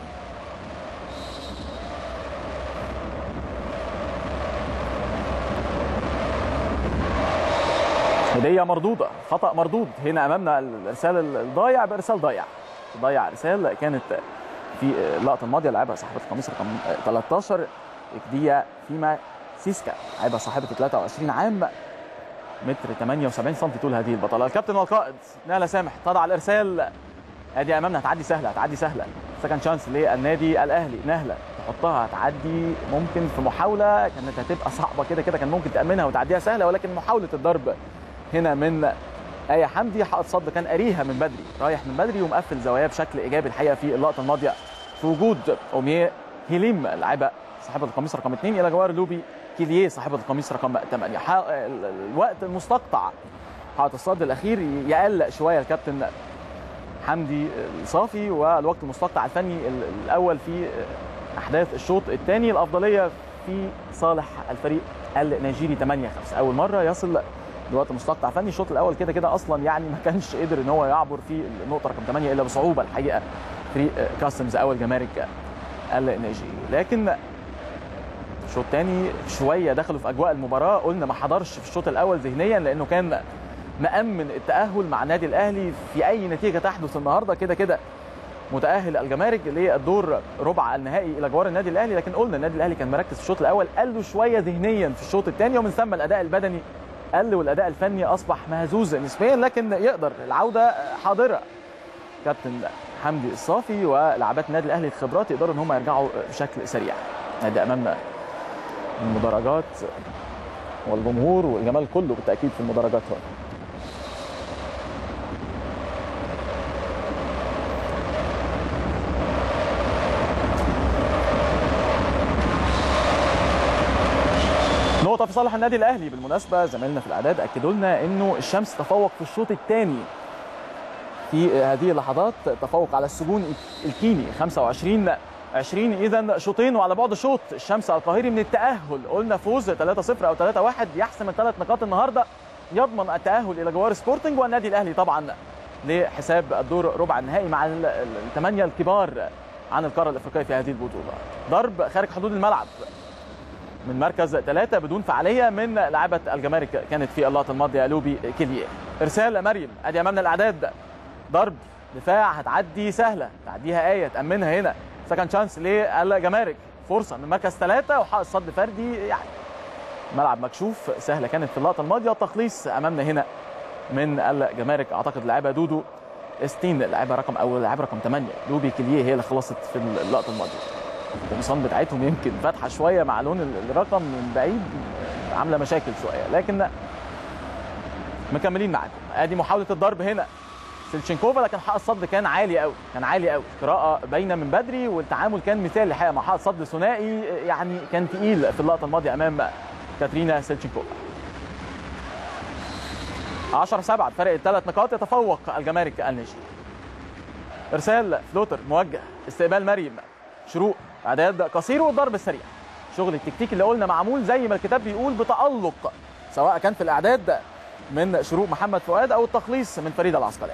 هديه مردوده خطا مردود هنا امامنا الارسال الضايع بارسال ضايع ضيع ارسال كانت في اللقطه الماضيه لعبها صاحبه القميص رقم 13 اكديا فيما سيسكا لعبها صاحبه 23 عام متر 78 سم طول هذه البطله الكابتن والقائد نهله سامح تضع الارسال ادي امامنا هتعدي سهله هتعدي سهله سكند شانس للنادي الاهلي نهله تحطها هتعدي ممكن في محاوله كانت هتبقى صعبه كده كده كان ممكن تامنها وتعديها سهله ولكن محاوله الضرب هنا من ايه حمدي حائط صد كان قاريها من بدري رايح من بدري ومقفل زواياه بشكل ايجابي الحقيقه في اللقطه الماضيه في وجود اوميه هيليم لاعبه صاحبه القميص رقم 2 الى جوار لوبي كيليه صاحبه القميص رقم 8 الوقت المستقطع حائط الصد الاخير يقلق شويه الكابتن حمدي الصافي والوقت المستقطع الفني الاول في احداث الشوط الثاني الافضليه في صالح الفريق النيجيري 8 5 اول مره يصل لوقت مستقطع فني الشوط الاول كده كده اصلا يعني ما كانش قدر ان هو يعبر في النقطه رقم 8 الا بصعوبه الحقيقه فريق كاستمز او الجمارك النيجيري لكن الشوط الثاني شويه دخلوا في اجواء المباراه قلنا ما حضرش في الشوط الاول ذهنيا لانه كان مأمن التأهل مع النادي الأهلي في أي نتيجة تحدث النهارده كده كده متاهل الجمارك للدور ربع النهائي الى جوار النادي الاهلي لكن قلنا النادي الاهلي كان مركز في الشوط الاول قل له شويه ذهنيا في الشوط الثاني ومن ثم الاداء البدني قل والاداء الفني اصبح مهزوز نسبيا لكن يقدر العوده حاضره كابتن حمدي الصافي ولاعبات النادي الاهلي الخبرات يقدروا ان هم يرجعوا بشكل سريع ادي امامنا المدرجات والجمهور والجمال كله بالتاكيد في المدرجات هنا نقطة في صالح النادي الأهلي بالمناسبة زمايلنا في الإعداد أكدوا لنا إنه الشمس تفوق في الشوط الثاني في هذه اللحظات تفوق على السجون الكيني 25 20 اذا شوطين وعلى بعد شوط الشمس القاهري من التاهل قلنا فوز 3-0 او 3-1 يحسم الثلاث نقاط النهارده يضمن التاهل الى جوار سبورتنج والنادي الاهلي طبعا لحساب الدور ربع النهائي مع الثمانيه الكبار عن القاره الافريقيه في هذه البطوله ضرب خارج حدود الملعب من مركز ثلاثة بدون فعالية من لاعبة الجمارك كانت في اللقطة الماضية لوبي كيليه إرسال مريم أدي أمامنا الأعداد ضرب دفاع هتعدي سهلة تعديها آية تأمنها هنا سكند شانس للجمارك فرصة من مركز ثلاثة وحق صد فردي يعني ملعب مكشوف سهلة كانت في اللقطة الماضية التخليص أمامنا هنا من الجمارك أعتقد لاعبة دودو ستين لاعبة رقم أو لاعبة رقم 8 لوبي كيليه هي اللي خلصت في اللقطة الماضية القمصان بتاعتهم يمكن فاتحه شويه مع لون الرقم من بعيد عامله مشاكل شويه لكن مكملين معاكم ادي محاوله الضرب هنا سيلتشينكوفا لكن حق الصد كان عالي قوي كان عالي قوي قراءه باينه من بدري والتعامل كان مثالي الحقيقه مع حق صد ثنائي يعني كان تقيل في اللقطه الماضيه امام كاترينا سيلتشينكوفا 10 7 فرق الثلاث نقاط يتفوق الجمارك النجم ارسال فلوتر موجه استقبال مريم شروق اعداد قصير والضرب السريع شغل التكتيك اللي قلنا معمول زي ما الكتاب بيقول بتالق سواء كان في الاعداد من شروق محمد فؤاد او التخليص من فريده العسقلاني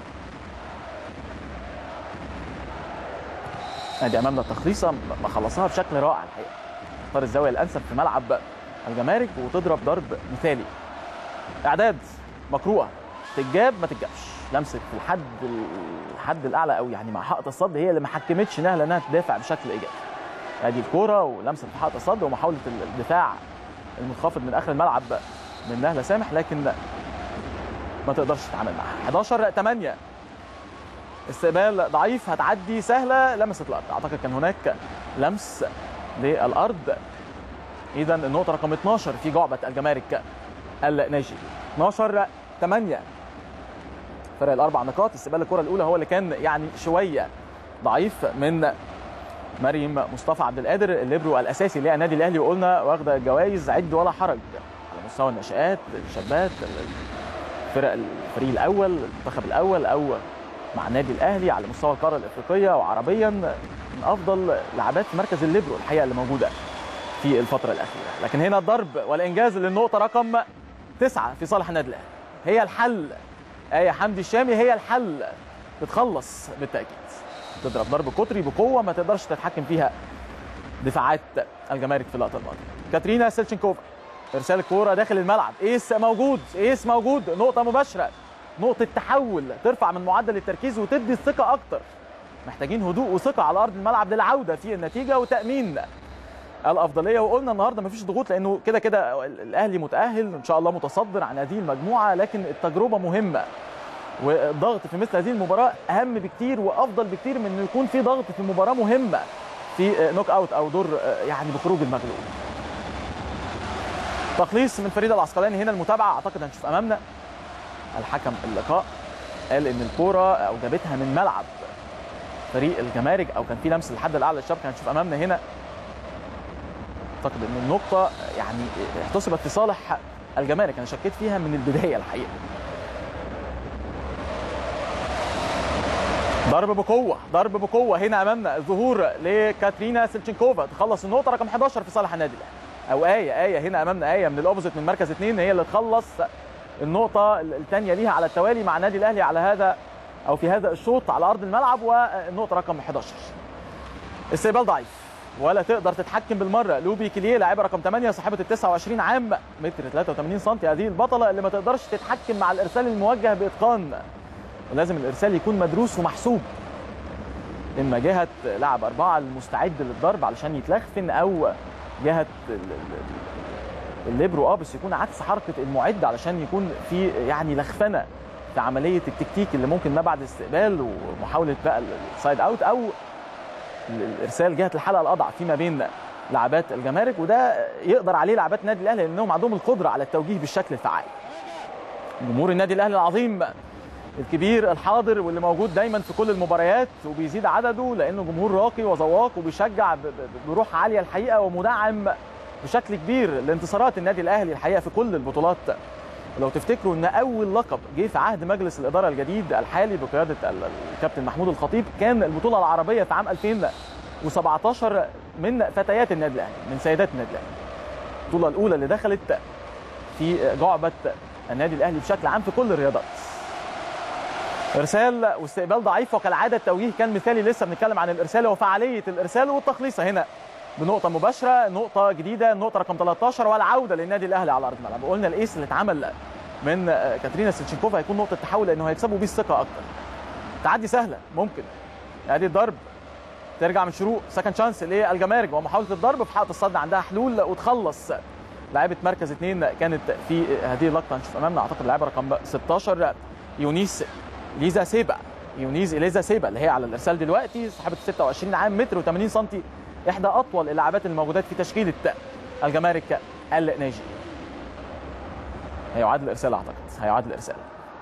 ادي امامنا التخليصه مخلصها بشكل رائع الحقيقه تختار الزاويه الانسب في ملعب الجمارك وتضرب ضرب مثالي اعداد مقروءه تتجاب ما تتجابش لمسه في الحد الحد الاعلى قوي يعني مع حائط الصد هي اللي ما حكمتش نهله انها تدافع بشكل ايجابي ادي الكوره ولمسه في حائط الصد ومحاوله الدفاع المنخفض من اخر الملعب من نهله سامح لكن ما تقدرش تتعامل معاها 11 8 استقبال ضعيف هتعدي سهله لمست الارض اعتقد كان هناك لمس للارض اذا النقطه رقم 12 في جعبه الجمارك الناشئ 12 8 فرق الاربع نقاط استقبال الكره الاولى هو اللي كان يعني شويه ضعيف من مريم مصطفى عبد القادر الليبرو الاساسي للنادي الاهلي وقلنا واخده جوائز عد ولا حرج على مستوى الناشئات الشابات فرق الفريق الاول المنتخب الاول او مع النادي الاهلي على مستوى القاره الافريقيه وعربيا من افضل لاعبات مركز الليبرو الحقيقه اللي موجوده في الفتره الاخيره لكن هنا الضرب والانجاز للنقطه رقم تسعه في صالح النادي الاهلي هي الحل آية حمدي الشامي هي الحل بتخلص بالتأكيد تضرب ضرب قطري بقوة ما تقدرش تتحكم فيها دفاعات الجمارك في اللقطة الماضية كاترينا سيلتشنكوفا إرسال الكورة داخل الملعب إيس موجود إيس موجود نقطة مباشرة نقطة تحول ترفع من معدل التركيز وتدي الثقة أكتر محتاجين هدوء وثقة على أرض الملعب للعودة في النتيجة وتأمين الافضليه وقلنا النهارده مفيش ضغوط لانه كده كده الاهلي متاهل ان شاء الله متصدر عن هذه المجموعه لكن التجربه مهمه والضغط في مثل هذه المباراه اهم بكتير وافضل بكتير من انه يكون في ضغط في مباراه مهمه في نوك اوت او دور يعني بخروج المغلوب تخليص من فريد العسقلاني هنا المتابعه اعتقد هنشوف امامنا الحكم اللقاء قال ان الكوره اوجبتها من ملعب فريق الجمارك او كان في لمس للحد الاعلى للشبكه هنشوف امامنا هنا اعتقد ان النقطه يعني احتسبت في صالح الجمارك انا شكيت فيها من البدايه الحقيقه ضرب بقوه ضرب بقوه هنا امامنا ظهور لكاترينا سيلتشنكوفا تخلص النقطه رقم 11 في صالح النادي الاهلي او ايه ايه هنا امامنا ايه من الاوبوزيت من مركز اثنين هي اللي تخلص النقطه الثانيه ليها على التوالي مع النادي الاهلي على هذا او في هذا الشوط على ارض الملعب والنقطه رقم 11 استقبال ضعيف ولا تقدر تتحكم بالمره لوبي كليه لاعبه رقم 8 صاحبه ال 29 عام متر 83 سم هذه البطله اللي ما تقدرش تتحكم مع الارسال الموجه باتقان ولازم الارسال يكون مدروس ومحسوب اما جهه لاعب اربعه المستعد للضرب علشان يتلخفن او جهه ال- ال- الليبرو اه بس يكون عكس حركه المعد علشان يكون في يعني لخفنه في عمليه التكتيك اللي ممكن ما بعد الاستقبال ومحاوله بقى السايد اوت او الارسال جهه الحلقه الاضعف فيما بين لاعبات الجمارك وده يقدر عليه لاعبات النادي الاهلي لانهم عندهم القدره على التوجيه بالشكل الفعال. جمهور النادي الاهلي العظيم الكبير الحاضر واللي موجود دايما في كل المباريات وبيزيد عدده لانه جمهور راقي وذواق وبيشجع ب- ب- بروح عاليه الحقيقه ومدعم بشكل كبير لانتصارات النادي الاهلي الحقيقه في كل البطولات ولو تفتكروا ان اول لقب جه في عهد مجلس الاداره الجديد الحالي بقياده ال- الكابتن محمود الخطيب كان البطوله العربيه في عام 2017 من فتيات النادي الاهلي من سيدات النادي الاهلي البطوله الاولى اللي دخلت في جعبه النادي الاهلي بشكل عام في كل الرياضات ارسال واستقبال ضعيف وكالعاده التوجيه كان مثالي لسه بنتكلم عن الارسال وفعاليه الارسال والتخليصه هنا بنقطه مباشره نقطه جديده النقطه رقم 13 والعوده للنادي الاهلي على ارض الملعب قلنا الايس اللي اتعمل من آه، كاترينا سيتشينكوفا هيكون نقطه تحول لانه هيكسبوا بيه الثقه اكتر تعدي سهله ممكن ادي الضرب ترجع من شروق سكند شانس للجمارك ومحاوله الضرب في حائط الصد عندها حلول وتخلص لاعبه مركز اثنين كانت في هذه اللقطه هنشوف امامنا اعتقد اللاعبه رقم 16 يونيس ليزا سيبا يونيز اليزا سيبا اللي هي على الارسال دلوقتي صاحبه 26 عام متر و80 سم احدى اطول اللاعبات الموجودات في تشكيله الجمارك النيجيري هيعاد الارسال اعتقد هيعاد الارسال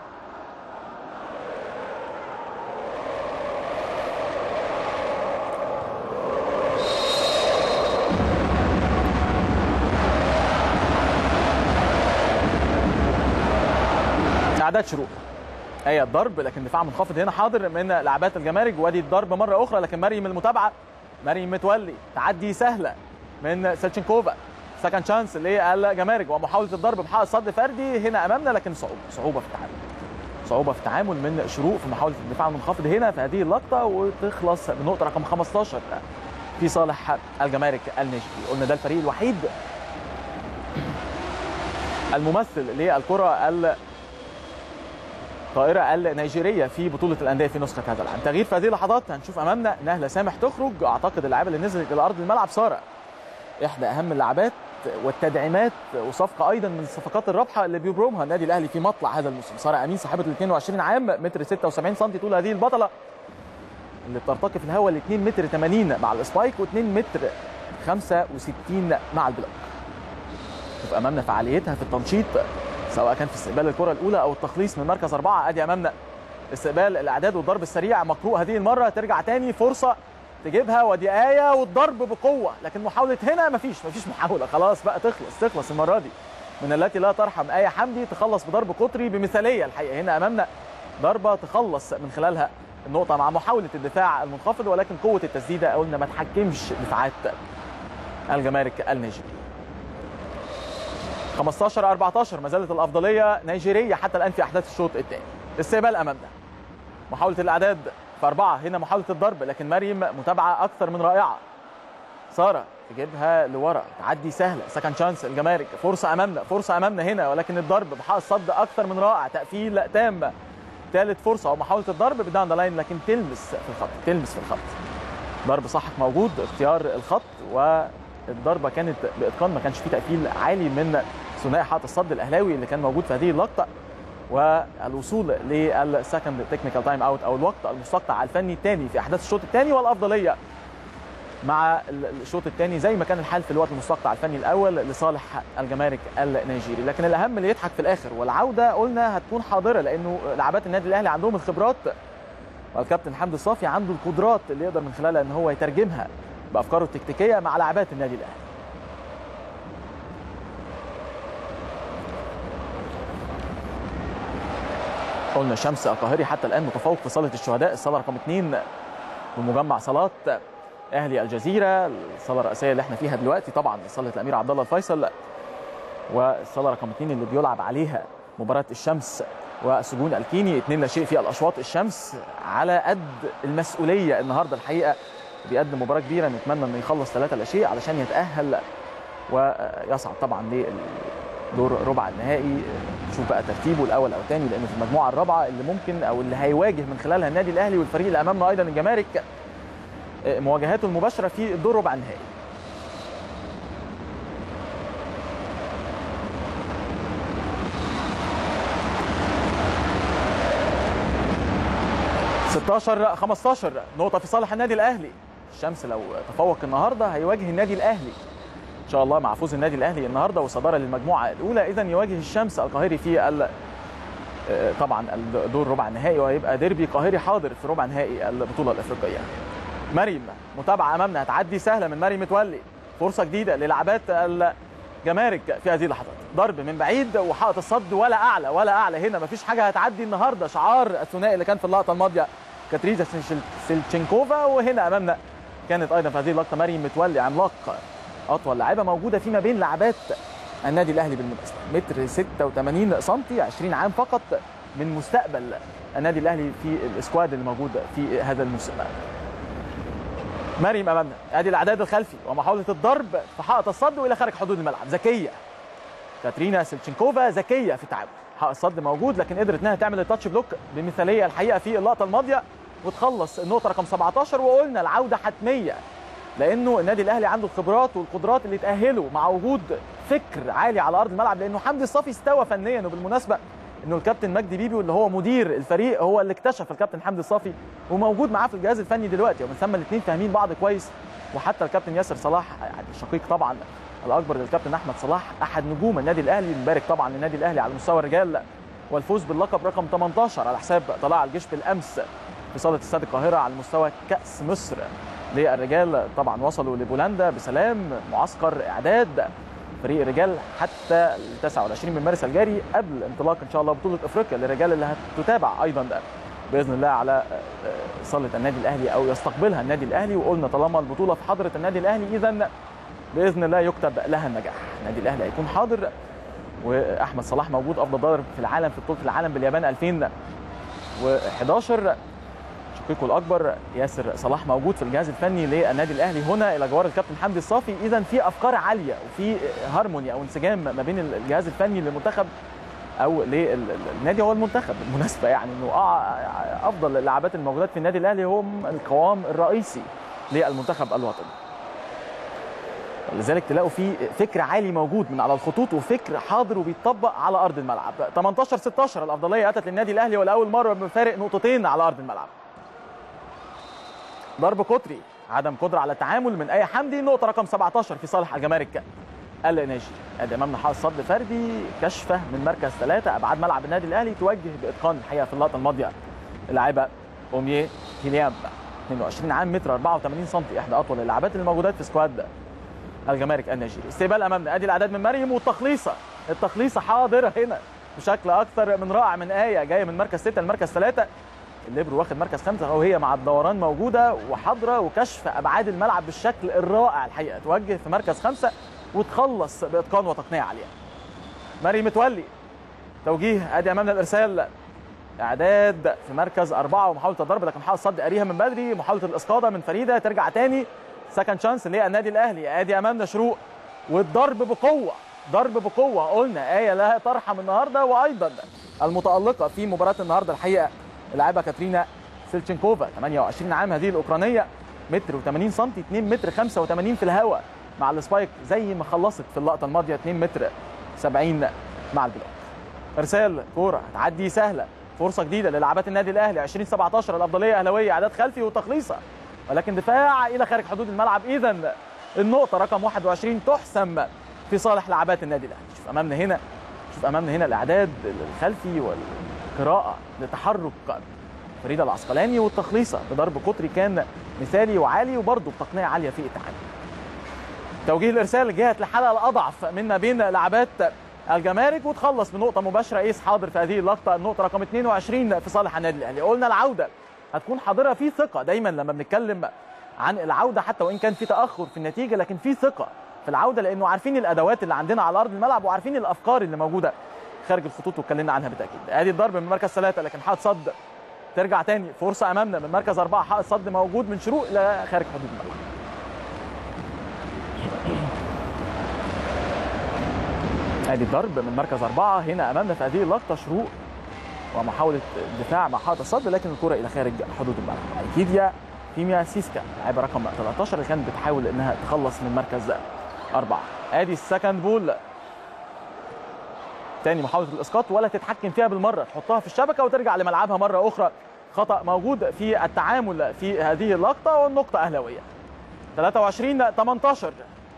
اعداد شروق هي الضرب لكن دفاع منخفض هنا حاضر من لاعبات الجمارك وادي الضرب مره اخرى لكن مريم المتابعه مريم متولي تعدي سهله من سيلتشنكوفا سكند شانس للجمارك ومحاوله الضرب بحائط صد فردي هنا امامنا لكن صعوبه صعوبه في التعامل صعوبه في التعامل من شروق في محاوله الدفاع المنخفض هنا في هذه اللقطه وتخلص بنقطه رقم 15 في صالح الجمارك النيجيري قلنا ده الفريق الوحيد الممثل للكره ال الطائرة النيجيرية في بطولة الأندية في نسخة هذا العام تغيير في هذه اللحظات هنشوف أمامنا نهلة سامح تخرج أعتقد اللاعبة اللي نزلت إلى أرض الملعب سارة إحدى أهم اللاعبات والتدعيمات وصفقة أيضا من الصفقات الرابحة اللي بيبرمها النادي الأهلي في مطلع هذا الموسم سارة أمين صاحبة ال 22 عام متر 76 سم طول هذه البطلة اللي بترتقي في الهواء ل 2 متر 80 مع السبايك و2 متر 65 مع البلوك شوف أمامنا فعاليتها في التنشيط سواء كان في استقبال الكره الاولى او التخليص من مركز اربعه ادي امامنا استقبال الاعداد والضرب السريع مقروء هذه المره ترجع تاني فرصه تجيبها ودي ايه والضرب بقوه لكن محاوله هنا مفيش مفيش محاوله خلاص بقى تخلص تخلص المره دي من التي لا ترحم ايه حمدي تخلص بضرب قطري بمثاليه الحقيقه هنا امامنا ضربه تخلص من خلالها النقطه مع محاوله الدفاع المنخفض ولكن قوه التسديده قلنا ما تحكمش دفاعات الجمارك النيجيري 15 14 ما زالت الافضليه نيجيريه حتى الان في احداث الشوط الثاني استقبال امامنا محاوله الاعداد في اربعه هنا محاوله الضرب لكن مريم متابعه اكثر من رائعه ساره تجيبها لورا تعدي سهله سكند شانس الجمارك فرصه امامنا فرصه امامنا هنا ولكن الضرب بحائط صد اكثر من رائع تقفيل تام ثالث فرصه ومحاوله الضرب بداون ذا لاين لكن تلمس في الخط تلمس في الخط ضرب صحك موجود اختيار الخط والضربه كانت باتقان ما كانش فيه تقفيل عالي من ثنائي حائط الصد الاهلاوي اللي كان موجود في هذه اللقطه والوصول للسكند تكنيكال تايم اوت او الوقت المستقطع الفني الثاني في احداث الشوط الثاني والافضليه مع الشوط الثاني زي ما كان الحال في الوقت المستقطع الفني الاول لصالح الجمارك النيجيري لكن الاهم اللي يضحك في الاخر والعوده قلنا هتكون حاضره لانه لاعبات النادي الاهلي عندهم الخبرات والكابتن حمدي الصافي عنده القدرات اللي يقدر من خلالها ان هو يترجمها بافكاره التكتيكيه مع لاعبات النادي الاهلي قلنا شمس القاهري حتى الان متفوق في صاله الشهداء الصاله رقم اثنين بمجمع صالات اهلي الجزيره الصاله الرئيسيه اللي احنا فيها دلوقتي طبعا صاله الامير عبد الله الفيصل والصاله رقم اثنين اللي بيلعب عليها مباراه الشمس وسجون الكيني اثنين لا شيء في الاشواط الشمس على قد المسؤوليه النهارده الحقيقه بيقدم مباراه كبيره نتمنى انه يخلص ثلاثه لا شيء علشان يتاهل ويصعد طبعا لدور ربع النهائي نشوف بقى ترتيبه الاول او الثاني لانه في المجموعه الرابعه اللي ممكن او اللي هيواجه من خلالها النادي الاهلي والفريق اللي امامنا ايضا الجمارك مواجهاته المباشره في الدور ربع النهائي ستاشر 15 نقطة في صالح النادي الأهلي الشمس لو تفوق النهارده هيواجه النادي الأهلي إن شاء الله مع فوز النادي الأهلي النهارده والصدارة للمجموعة الأولى إذا يواجه الشمس القاهري في ال طبعا الدور ربع النهائي وهيبقى ديربي قاهري حاضر في ربع نهائي البطولة الأفريقية مريم متابعة أمامنا هتعدي سهلة من مريم متولي فرصة جديدة للعبات الجمارك في هذه اللحظات ضرب من بعيد وحائط الصد ولا أعلى ولا أعلى هنا مفيش حاجة هتعدي النهارده شعار الثنائي اللي كان في اللقطة الماضية كاتريزا سيلتشينكوفا وهنا أمامنا كانت أيضا في هذه اللقطة مريم متولي عملاق أطول لاعبة موجودة فيما بين لعبات النادي الاهلي بالمناسبه متر 86 سم 20 عام فقط من مستقبل النادي الاهلي في الاسكواد اللي موجود في هذا الموسم مريم امامنا ادي الاعداد الخلفي ومحاوله الضرب في حائط الصد والى خارج حدود الملعب ذكيه كاترينا سيلتشينكوفا ذكيه في التعامل حائط الصد موجود لكن قدرت انها تعمل التاتش بلوك بمثاليه الحقيقه في اللقطه الماضيه وتخلص النقطه رقم 17 وقلنا العوده حتميه لانه النادي الاهلي عنده الخبرات والقدرات اللي تاهله مع وجود فكر عالي على ارض الملعب لانه حمدي الصافي استوى فنيا وبالمناسبه انه الكابتن مجدي بيبي اللي هو مدير الفريق هو اللي اكتشف الكابتن حمدي الصافي وموجود معاه في الجهاز الفني دلوقتي ومن ثم الاثنين فاهمين بعض كويس وحتى الكابتن ياسر صلاح يعني الشقيق طبعا الاكبر للكابتن احمد صلاح احد نجوم النادي الاهلي نبارك طبعا للنادي الاهلي على مستوى الرجال والفوز باللقب رقم 18 على حساب طلائع الجيش بالامس في صاله استاد القاهره على مستوى كاس مصر للرجال طبعا وصلوا لبولندا بسلام معسكر اعداد فريق الرجال حتى ال 29 من مارس الجاري قبل انطلاق ان شاء الله بطوله افريقيا للرجال اللي هتتابع ايضا باذن الله على صاله النادي الاهلي او يستقبلها النادي الاهلي وقلنا طالما البطوله في حضره النادي الاهلي اذا باذن الله يكتب لها النجاح النادي الاهلي هيكون حاضر واحمد صلاح موجود افضل ضارب في العالم في بطوله العالم باليابان 2011 شقيقه الاكبر ياسر صلاح موجود في الجهاز الفني للنادي الاهلي هنا الى جوار الكابتن حمدي الصافي اذا في افكار عاليه وفي هارموني او انسجام ما بين الجهاز الفني للمنتخب او للنادي هو المنتخب بالمناسبه يعني انه افضل اللاعبات الموجودات في النادي الاهلي هم القوام الرئيسي للمنتخب الوطني لذلك تلاقوا في فكر عالي موجود من على الخطوط وفكر حاضر وبيتطبق على ارض الملعب 18 16 الافضليه اتت للنادي الاهلي ولاول مره بفارق نقطتين على ارض الملعب ضرب قطري عدم قدره على التعامل من اي حمدي نقطه رقم 17 في صالح الجمارك الناجي ادي امامنا حائط صد فردي كشفه من مركز ثلاثه ابعاد ملعب النادي الاهلي توجه باتقان الحقيقه في اللقطه الماضيه اللاعبه اوميه هيليام 22 عام متر 84 سم احدى اطول اللاعبات الموجودات في سكواد الجمارك النيجيري استقبال امامنا ادي الاعداد من مريم والتخليصه التخليصه حاضره هنا بشكل اكثر من رائع من ايه جايه من مركز سته لمركز ثلاثه الليبرو واخد مركز خمسه وهي مع الدوران موجوده وحاضره وكشف ابعاد الملعب بالشكل الرائع الحقيقه توجه في مركز خمسه وتخلص باتقان وتقنيه عاليه. مريم متولي توجيه ادي امامنا الارسال اعداد في مركز اربعه ومحاوله الضرب لكن حاول صد قاريها من بدري محاوله الاسقاطه من فريده ترجع تاني سكند شانس للنادي الاهلي ادي امامنا شروق والضرب بقوه ضرب بقوه قلنا ايه لها ترحم النهارده وايضا المتالقه في مباراه النهارده الحقيقه اللاعبه كاترينا سيلتشينكوفا 28 عام هذه الاوكرانيه متر و80 سم 2 متر 85 في الهواء مع السبايك زي ما خلصت في اللقطه الماضيه 2 متر 70 مع البلوك ارسال كوره هتعدي سهله فرصه جديده للاعبات النادي الاهلي 2017 الافضليه اهلاويه اعداد خلفي وتخليصه ولكن دفاع الى خارج حدود الملعب اذا النقطه رقم 21 تحسم في صالح لاعبات النادي الاهلي شوف امامنا هنا شوف امامنا هنا الاعداد الخلفي والقراءه لتحرك فريده العسقلاني والتخليصه بضرب قطري كان مثالي وعالي وبرضه بتقنيه عاليه في التعامل توجيه الارسال جهت لحلقه الاضعف من ما بين لاعبات الجمارك وتخلص بنقطه مباشره ايس حاضر في هذه اللقطه النقطه رقم 22 في صالح النادي الاهلي قلنا العوده هتكون حاضره في ثقه دايما لما بنتكلم عن العوده حتى وان كان في تاخر في النتيجه لكن في ثقه في العوده لانه عارفين الادوات اللي عندنا على ارض الملعب وعارفين الافكار اللي موجوده خارج الخطوط واتكلمنا عنها بالتاكيد ادي الضرب من مركز ثلاثه لكن حائط صد ترجع تاني فرصه امامنا من مركز اربعه حائط صد موجود من شروق الى خارج حدود الملعب ادي الضرب من مركز اربعه هنا امامنا في هذه اللقطه شروق ومحاوله الدفاع مع حائط الصد لكن الكره الى خارج حدود الملعب ايكيديا فيميا سيسكا لاعبه رقم 13 اللي كانت بتحاول انها تخلص من مركز اربعه ادي السكند بول تاني محاوله الاسقاط ولا تتحكم فيها بالمره تحطها في الشبكه وترجع لملعبها مره اخرى خطا موجود في التعامل في هذه اللقطه والنقطه اهلاويه 23 18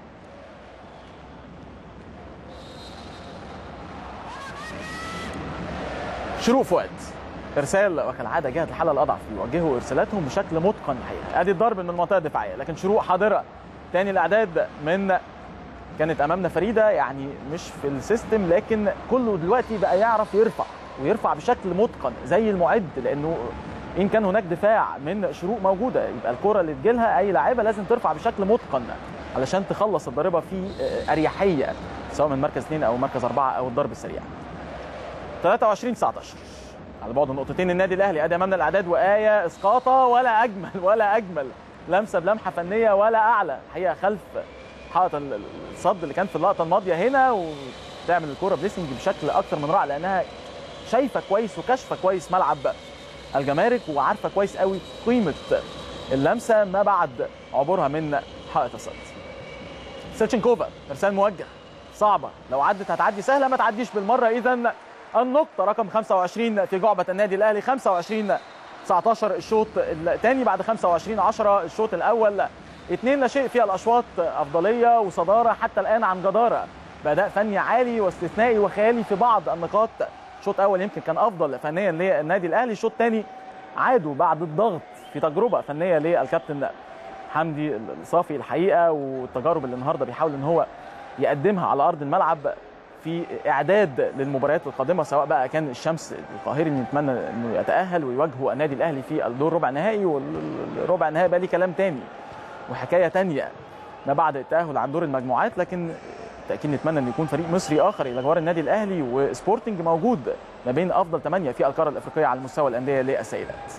شروق فؤاد ارسال وكالعاده جهه الحاله الاضعف بيوجهوا ارسالاتهم بشكل متقن الحقيقه ادي الضرب من المنطقه الدفاعيه لكن شروق حاضره تاني الاعداد من كانت امامنا فريده يعني مش في السيستم لكن كله دلوقتي بقى يعرف يرفع ويرفع بشكل متقن زي المعد لانه ان كان هناك دفاع من شروق موجوده يبقى الكره اللي تجيلها اي لاعيبه لازم ترفع بشكل متقن علشان تخلص الضربه في اريحيه سواء من مركز اثنين او مركز اربعه او الضرب السريع 23 19 على بعد نقطتين النادي الاهلي ادي امامنا الاعداد وايه اسقاطه ولا اجمل ولا اجمل لمسه بلمحه فنيه ولا اعلى الحقيقه خلف حائط الصد اللي كان في اللقطه الماضيه هنا وتعمل الكوره بليسنج بشكل اكثر من رائع لانها شايفه كويس وكشفه كويس ملعب الجمارك وعارفه كويس قوي قيمه اللمسه ما بعد عبورها من حائط الصد سيرتشنكوفا ارسال موجه صعبه لو عدت هتعدي سهله ما تعديش بالمره اذا النقطه رقم 25 في جعبه النادي الاهلي 25 19 الشوط الثاني بعد 25 10 الشوط الاول اثنين لا شيء في الاشواط افضليه وصداره حتى الان عن جداره باداء فني عالي واستثنائي وخيالي في بعض النقاط الشوط الاول يمكن كان افضل فنيا للنادي الاهلي الشوط الثاني عادوا بعد الضغط في تجربه فنيه للكابتن حمدي الصافي الحقيقه والتجارب اللي النهارده بيحاول ان هو يقدمها على ارض الملعب في اعداد للمباريات القادمه سواء بقى كان الشمس القاهري نتمنى انه يتاهل ويواجهوا النادي الاهلي في الدور ربع نهائي والربع النهائي بقى ليه كلام تاني وحكايه تانية ما بعد التاهل عن دور المجموعات لكن بالتاكيد نتمنى ان يكون فريق مصري اخر الى جوار النادي الاهلي وسبورتنج موجود ما بين افضل ثمانيه في القاره الافريقيه على مستوى الانديه للسيدات.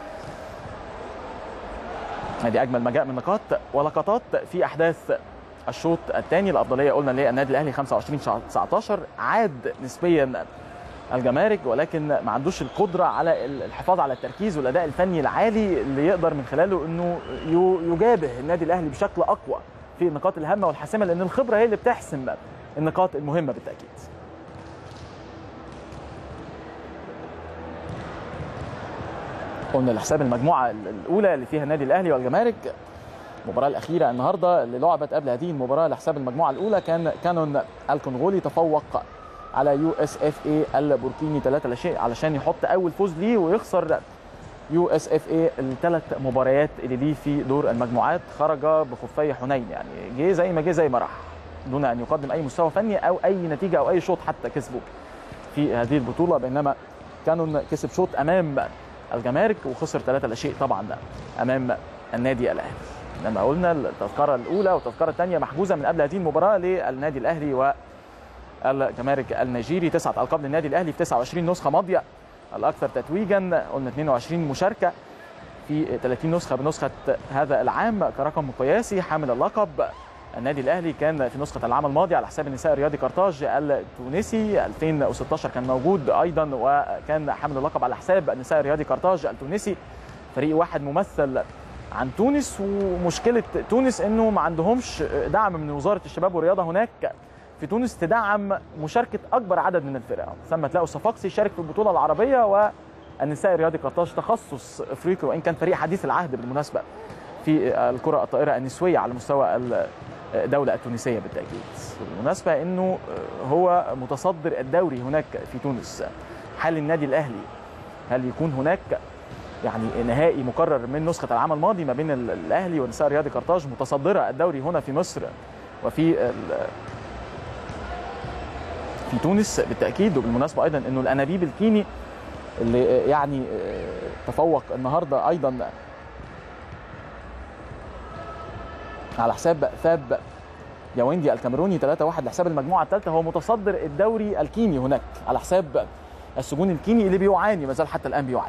هذه اجمل ما جاء من نقاط ولقطات في احداث الشوط الثاني الافضليه قلنا للنادي الاهلي 25 19 عاد نسبيا الجمارك ولكن ما عندوش القدره على الحفاظ على التركيز والاداء الفني العالي اللي يقدر من خلاله انه يجابه النادي الاهلي بشكل اقوى في النقاط الهامه والحاسمه لان الخبره هي اللي بتحسم النقاط المهمه بالتاكيد. قلنا لحساب المجموعه الاولى اللي فيها النادي الاهلي والجمارك المباراه الاخيره النهارده اللي لعبت قبل هذه المباراه لحساب المجموعه الاولى كان كانون الكونغولي تفوق على يو اس اف اي البوركيني 3 لا شيء علشان يحط اول فوز ليه ويخسر يو اس اف اي الثلاث مباريات اللي ليه في دور المجموعات خرج بخفي حنين يعني جه زي ما جه زي ما راح دون ان يقدم اي مستوى فني او اي نتيجه او اي شوط حتى كسبه في هذه البطوله بينما كانون كسب شوط امام الجمارك وخسر 3 لا شيء طبعا امام النادي الاهلي لما قلنا التذكره الاولى والتذكره الثانيه محجوزه من قبل هذه المباراه للنادي الاهلي و الجمارك النيجيري تسعه القاب للنادي الاهلي في 29 نسخه ماضيه الاكثر تتويجا قلنا 22 مشاركه في 30 نسخه بنسخه هذا العام كرقم قياسي حامل اللقب النادي الاهلي كان في نسخه العام الماضي على حساب النساء الرياضي قرطاج التونسي 2016 كان موجود ايضا وكان حامل اللقب على حساب النساء الرياضي قرطاج التونسي فريق واحد ممثل عن تونس ومشكله تونس انه ما عندهمش دعم من وزاره الشباب والرياضه هناك في تونس تدعم مشاركه اكبر عدد من الفرق ثم تلاقوا صفاقسي شارك في البطوله العربيه والنساء الرياضي قرطاج تخصص افريقي وان كان فريق حديث العهد بالمناسبه في الكره الطائره النسويه على مستوى الدوله التونسيه بالتاكيد بالمناسبه انه هو متصدر الدوري هناك في تونس حال النادي الاهلي هل يكون هناك يعني نهائي مكرر من نسخه العام الماضي ما بين الاهلي والنساء الرياضي قرطاج متصدره الدوري هنا في مصر وفي في تونس بالتاكيد وبالمناسبه ايضا انه الانابيب الكيني اللي يعني تفوق النهارده ايضا على حساب فاب ياويندي الكاميروني 3-1 لحساب المجموعه الثالثه هو متصدر الدوري الكيني هناك على حساب السجون الكيني اللي بيعاني ما زال حتى الان بيعاني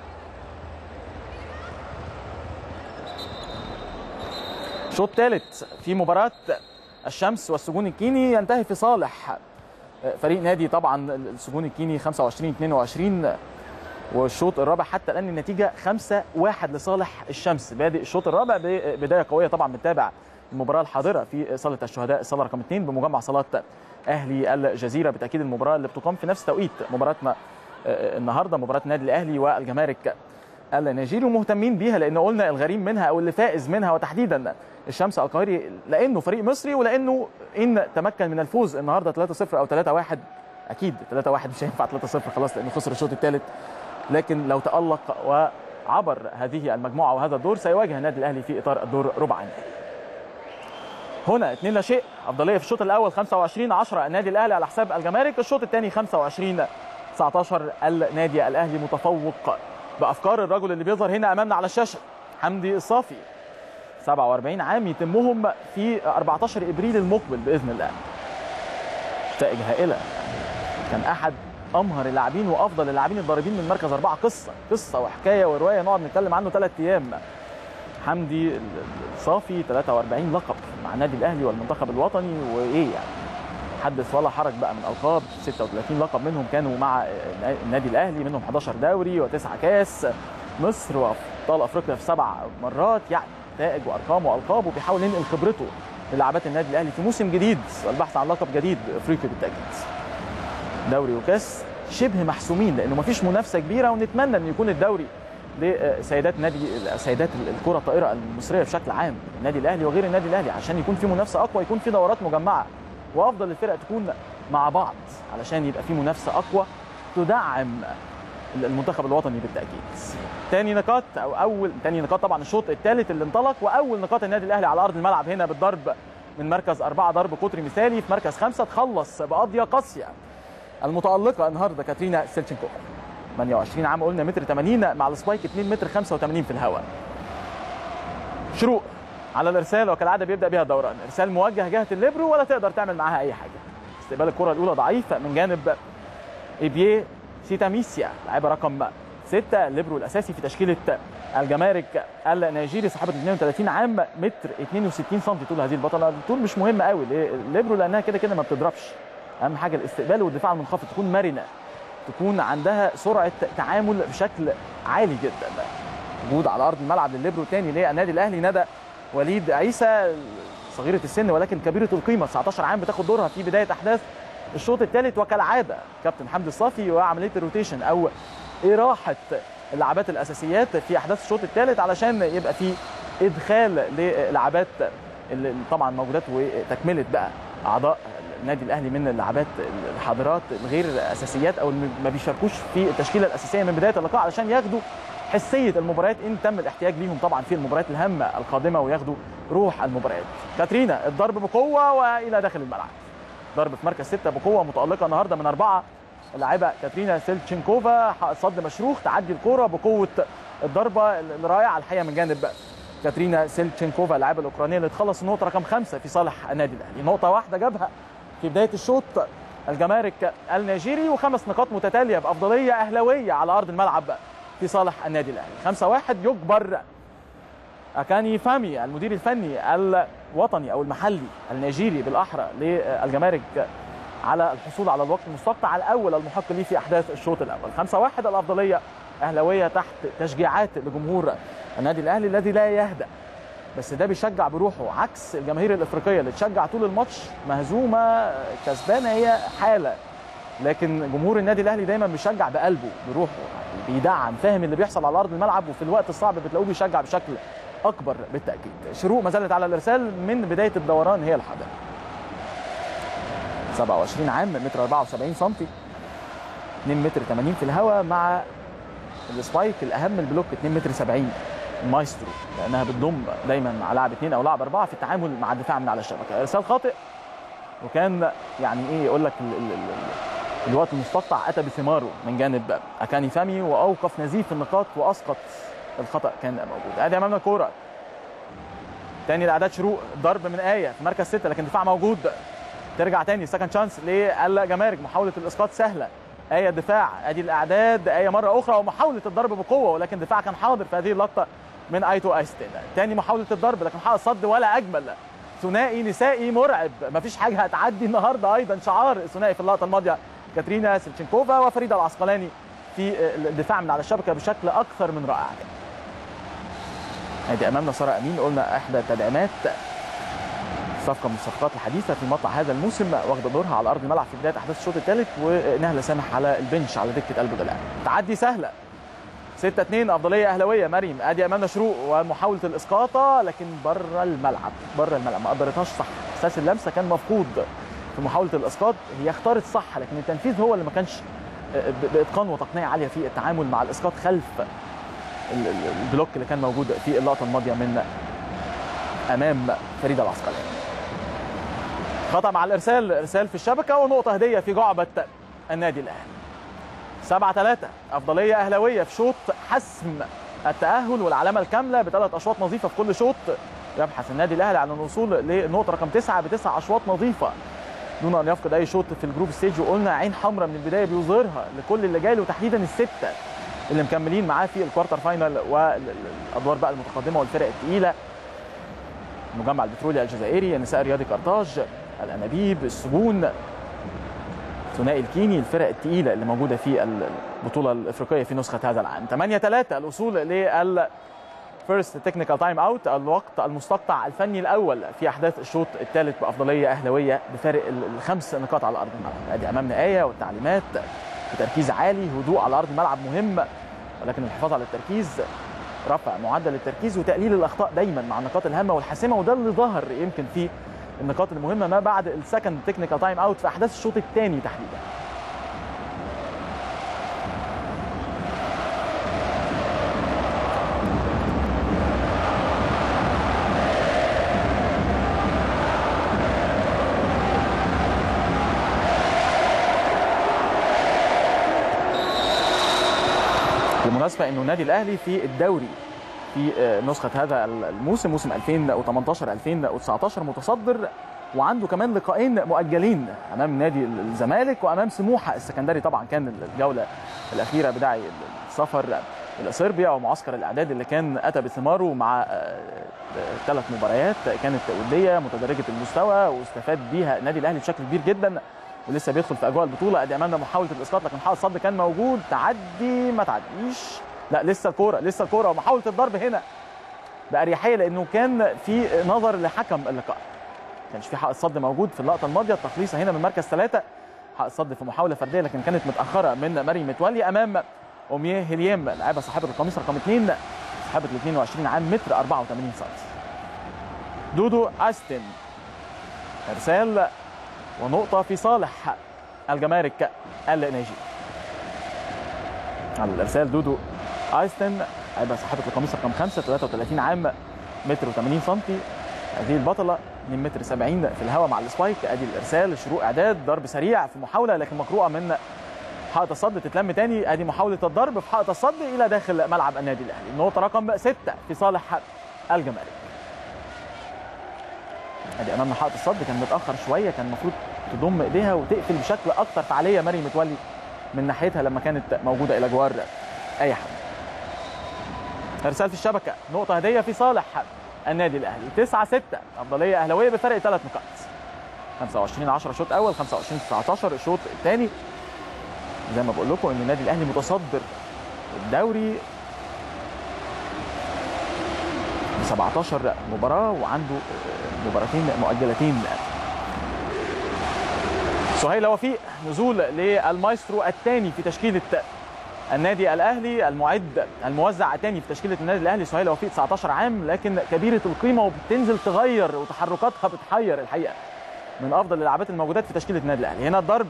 شوط ثالث في مباراه الشمس والسجون الكيني ينتهي في صالح فريق نادي طبعا السجون الكيني 25 22 والشوط الرابع حتى الان النتيجه 5 1 لصالح الشمس بادئ الشوط الرابع ببدايه قويه طبعا بنتابع المباراه الحاضره في صاله الشهداء الصاله رقم 2 بمجمع صالات اهلي الجزيره بالتاكيد المباراه اللي بتقام في نفس توقيت مباراتنا النهارده مباراه النادي الاهلي والجمارك النيجيري ومهتمين بيها لان قلنا الغريم منها او اللي فائز منها وتحديدا الشمس القاهري لانه فريق مصري ولانه ان تمكن من الفوز النهارده 3-0 او 3-1 اكيد 3-1 مش هينفع 3-0 خلاص لانه خسر الشوط الثالث لكن لو تالق وعبر هذه المجموعه وهذا الدور سيواجه النادي الاهلي في اطار الدور ربع النهائي هنا 2 لا شيء افضليه في الشوط الاول 25 10 النادي الاهلي على حساب الجمارك الشوط الثاني 25 19 النادي الاهلي متفوق بافكار الرجل اللي بيظهر هنا امامنا على الشاشه حمدي الصافي 47 عام يتمهم في 14 ابريل المقبل باذن الله نتائج هائله كان احد امهر اللاعبين وافضل اللاعبين الضاربين من مركز اربعه قصه قصه وحكايه وروايه نقعد نتكلم عنه ثلاث ايام حمدي الصافي 43 لقب مع النادي الاهلي والمنتخب الوطني وايه يعني حدث ولا حرج بقى من القاب 36 لقب منهم كانوا مع النادي الاهلي منهم 11 دوري وتسعه كاس مصر وابطال افريقيا في سبع مرات يعني نتائج وارقام والقاب وبيحاول ينقل خبرته للاعبات النادي الاهلي في موسم جديد والبحث عن لقب جديد افريقي بالتاكيد دوري وكاس شبه محسومين لانه مفيش منافسه كبيره ونتمنى ان يكون الدوري لسيدات نادي سيدات الكره الطائره المصريه بشكل عام النادي الاهلي وغير النادي الاهلي عشان يكون في منافسه اقوى يكون في دورات مجمعه وافضل الفرق تكون مع بعض علشان يبقى في منافسه اقوى تدعم المنتخب الوطني بالتاكيد. تاني نقاط او اول تاني نقاط طبعا الشوط الثالث اللي انطلق واول نقاط النادي الاهلي على ارض الملعب هنا بالضرب من مركز أربعة ضرب قطري مثالي في مركز خمسة تخلص بقضية قاسية المتألقة النهاردة كاترينا سيلتشنكوفا 28 عام قلنا متر 80 مع السبايك 2 متر 85 في الهواء شروق على الارسال وكالعاده بيبدا بيها الدوران ارسال موجه جهه الليبرو ولا تقدر تعمل معاها اي حاجه استقبال الكره الاولى ضعيف من جانب ايبيه سيتاميسيا لاعبه رقم 6 الليبرو الاساسي في تشكيله الجمارك النيجيري صاحبه 32 عام متر 62 سم طول هذه البطله الطول مش مهم قوي الليبرو لانها كده كده ما بتضربش اهم حاجه الاستقبال والدفاع المنخفض تكون مرنه تكون عندها سرعه تعامل بشكل عالي جدا وجود على ارض الملعب للليبرو تاني للنادي الاهلي ندى وليد عيسى صغيره السن ولكن كبيره القيمه 19 عام بتاخد دورها في بدايه احداث الشوط الثالث وكالعاده كابتن حمدي الصافي وعمليه الروتيشن او اراحه اللعبات الاساسيات في احداث الشوط الثالث علشان يبقى في ادخال للعبات اللي طبعا موجودات وتكمله بقى اعضاء النادي الاهلي من اللعبات الحاضرات الغير اساسيات او ما بيشاركوش في التشكيله الاساسيه من بدايه اللقاء علشان ياخدوا حسيه المباريات ان تم الاحتياج ليهم طبعا في المباريات الهامه القادمه وياخدوا روح المباريات. كاترينا الضرب بقوه والى داخل الملعب. ضرب في مركز سته بقوه متالقه النهارده من اربعه اللاعبه كاترينا سيلتشينكوفا صد مشروخ تعدي الكوره بقوه الضربه الرائعه الحقيقه من جانب كاترينا سيلتشينكوفا اللاعبه الاوكرانيه اللي تخلص النقطه رقم خمسه في صالح النادي الاهلي. نقطه واحده جابها في بدايه الشوط الجمارك النيجيري وخمس نقاط متتاليه بافضليه اهلاويه على ارض الملعب في صالح النادي الاهلي 5 1 يجبر اكاني فامي المدير الفني الوطني او المحلي النيجيري بالاحرى للجمارك على الحصول على الوقت المستقطع الاول المحق ليه في احداث الشوط الاول 5 1 الافضليه اهلاويه تحت تشجيعات لجمهور النادي الاهلي الذي لا يهدأ بس ده بيشجع بروحه عكس الجماهير الافريقيه اللي تشجع طول الماتش مهزومه كسبانه هي حاله لكن جمهور النادي الاهلي دايما بيشجع بقلبه بروحه بيدعم فاهم اللي بيحصل على ارض الملعب وفي الوقت الصعب بتلاقوه بيشجع بشكل اكبر بالتاكيد شروق ما زالت على الارسال من بدايه الدوران هي الحاضره 27 عام متر 74 سم 2 متر 80 في الهواء مع السبايك الاهم البلوك 2 متر 70 مايسترو لانها بتضم دايما مع لاعب اثنين او لاعب اربعه في التعامل مع الدفاع من على الشبكه ارسال خاطئ وكان يعني ايه يقول لك ال ال ال الوقت المستقطع اتى بثماره من جانب اكاني فامي واوقف نزيف النقاط واسقط الخطا كان موجود ادي امامنا كوره تاني لاعداد شروق ضرب من ايه في مركز سته لكن دفاع موجود ترجع تاني سكند شانس للجمارك محاوله الاسقاط سهله ايه دفاع ادي الاعداد ايه مره اخرى ومحاوله الضرب بقوه ولكن دفاع كان حاضر في هذه اللقطه من ايتو ايستين تاني محاوله الضرب لكن حقق صد ولا اجمل ثنائي نسائي مرعب مفيش حاجه هتعدي النهارده ايضا شعار ثنائي في اللقطه الماضيه كاترينا سيلتشينكوفا وفريده العسقلاني في الدفاع من على الشبكه بشكل اكثر من رائع ادي امامنا ساره امين قلنا احدى التدعيمات صفقه من الصفقات الحديثه في مطلع هذا الموسم واخده دورها على ارض الملعب في بدايه احداث الشوط الثالث ونهله سامح على البنش على دكه قلب الدلع تعدي سهله 6 2 افضليه اهلاويه مريم ادي امامنا شروق ومحاوله الاسقاطه لكن بره الملعب بره الملعب ما قدرتهاش صح احساس اللمسه كان مفقود في محاوله الاسقاط هي اختارت صح لكن التنفيذ هو اللي ما كانش باتقان وتقنيه عاليه في التعامل مع الاسقاط خلف البلوك اللي كان موجود في اللقطه الماضيه من امام فريده العسقلاني خطا مع الارسال ارسال في الشبكه ونقطه هديه في جعبه النادي الاهلي 7 3 افضليه اهلاويه في شوط حسم التاهل والعلامه الكامله بثلاث اشواط نظيفه في كل شوط يبحث النادي الاهلي عن الوصول للنقطه رقم 9 بتسع اشواط نظيفه دون ان يفقد اي شوط في الجروب ستيج وقلنا عين حمراء من البدايه بيظهرها لكل اللي جاي له تحديدا السته اللي مكملين معاه في الكوارتر فاينل والادوار بقى المتقدمه والفرق الثقيله المجمع البترولي الجزائري النساء رياضي قرطاج الانابيب السجون ثنائي الكيني الفرق الثقيله اللي موجوده في البطوله الافريقيه في نسخه هذا العام 8 3 الوصول لل فيرست تكنيكال تايم اوت الوقت المستقطع الفني الاول في احداث الشوط الثالث بافضليه اهلاويه بفارق الخمس نقاط على ارض الملعب ادي امامنا ايه والتعليمات بتركيز عالي هدوء على ارض الملعب مهم ولكن الحفاظ على التركيز رفع معدل التركيز وتقليل الاخطاء دايما مع النقاط الهامه والحاسمه وده اللي ظهر يمكن في النقاط المهمه ما بعد السكند تكنيكال تايم اوت في احداث الشوط الثاني تحديدا بالمناسبه انه النادي الاهلي في الدوري في نسخه هذا الموسم موسم 2018 2019 متصدر وعنده كمان لقاءين مؤجلين امام نادي الزمالك وامام سموحه السكندري طبعا كان الجوله الاخيره بداعي السفر الى صربيا ومعسكر الاعداد اللي كان اتى بثماره مع ثلاث مباريات كانت وديه متدرجه المستوى واستفاد بيها النادي الاهلي بشكل كبير جدا ولسه بيدخل في اجواء البطوله ادي امامنا محاوله الاسقاط لكن حائط الصد كان موجود تعدي ما تعديش لا لسه الكوره لسه الكوره ومحاوله الضرب هنا باريحيه لانه كان في نظر لحكم اللقاء ما كانش في حائط صد موجود في اللقطه الماضيه التخليصه هنا من مركز ثلاثه حائط صد في محاوله فرديه لكن كانت متاخره من مريم متولي امام اوميه هيليام لاعبه صاحبه القميص رقم اثنين صاحبه ال 22 عام متر 84 سم دودو استن ارسال ونقطه في صالح الجمارك النيجيري على الارسال دودو ايستن لاعبه صاحبه القميص رقم 5 33 عام متر و80 سم هذه البطله 2 متر 70 في الهواء مع السبايك ادي الارسال شروق اعداد ضرب سريع في محاوله لكن مقروءه من حائط الصد تتلم تاني ادي محاوله الضرب في حائط الصد الى داخل ملعب النادي الاهلي النقطه رقم 6 في صالح الجمارك ادي امامنا حائط الصد كان متاخر شويه كان المفروض تضم ايديها وتقفل بشكل اكثر فعاليه مريم متولي من ناحيتها لما كانت موجوده الى جوار اي حد ارسال في الشبكه نقطه هديه في صالح النادي الاهلي 9 6 افضليه اهلاويه بفرق ثلاث نقاط 25 10 شوط اول 25 19 الشوط الثاني زي ما بقول لكم ان النادي الاهلي متصدر الدوري ب 17 مباراه وعنده مباراتين مؤجلتين سهيله وفيق نزول للمايسترو الثاني في تشكيله النادي الاهلي المعد الموزع الثاني في تشكيله النادي الاهلي سهيله وفيق 19 عام لكن كبيره القيمه وبتنزل تغير وتحركاتها بتحير الحقيقه من افضل اللاعبات الموجودات في تشكيله النادي الاهلي هنا الضرب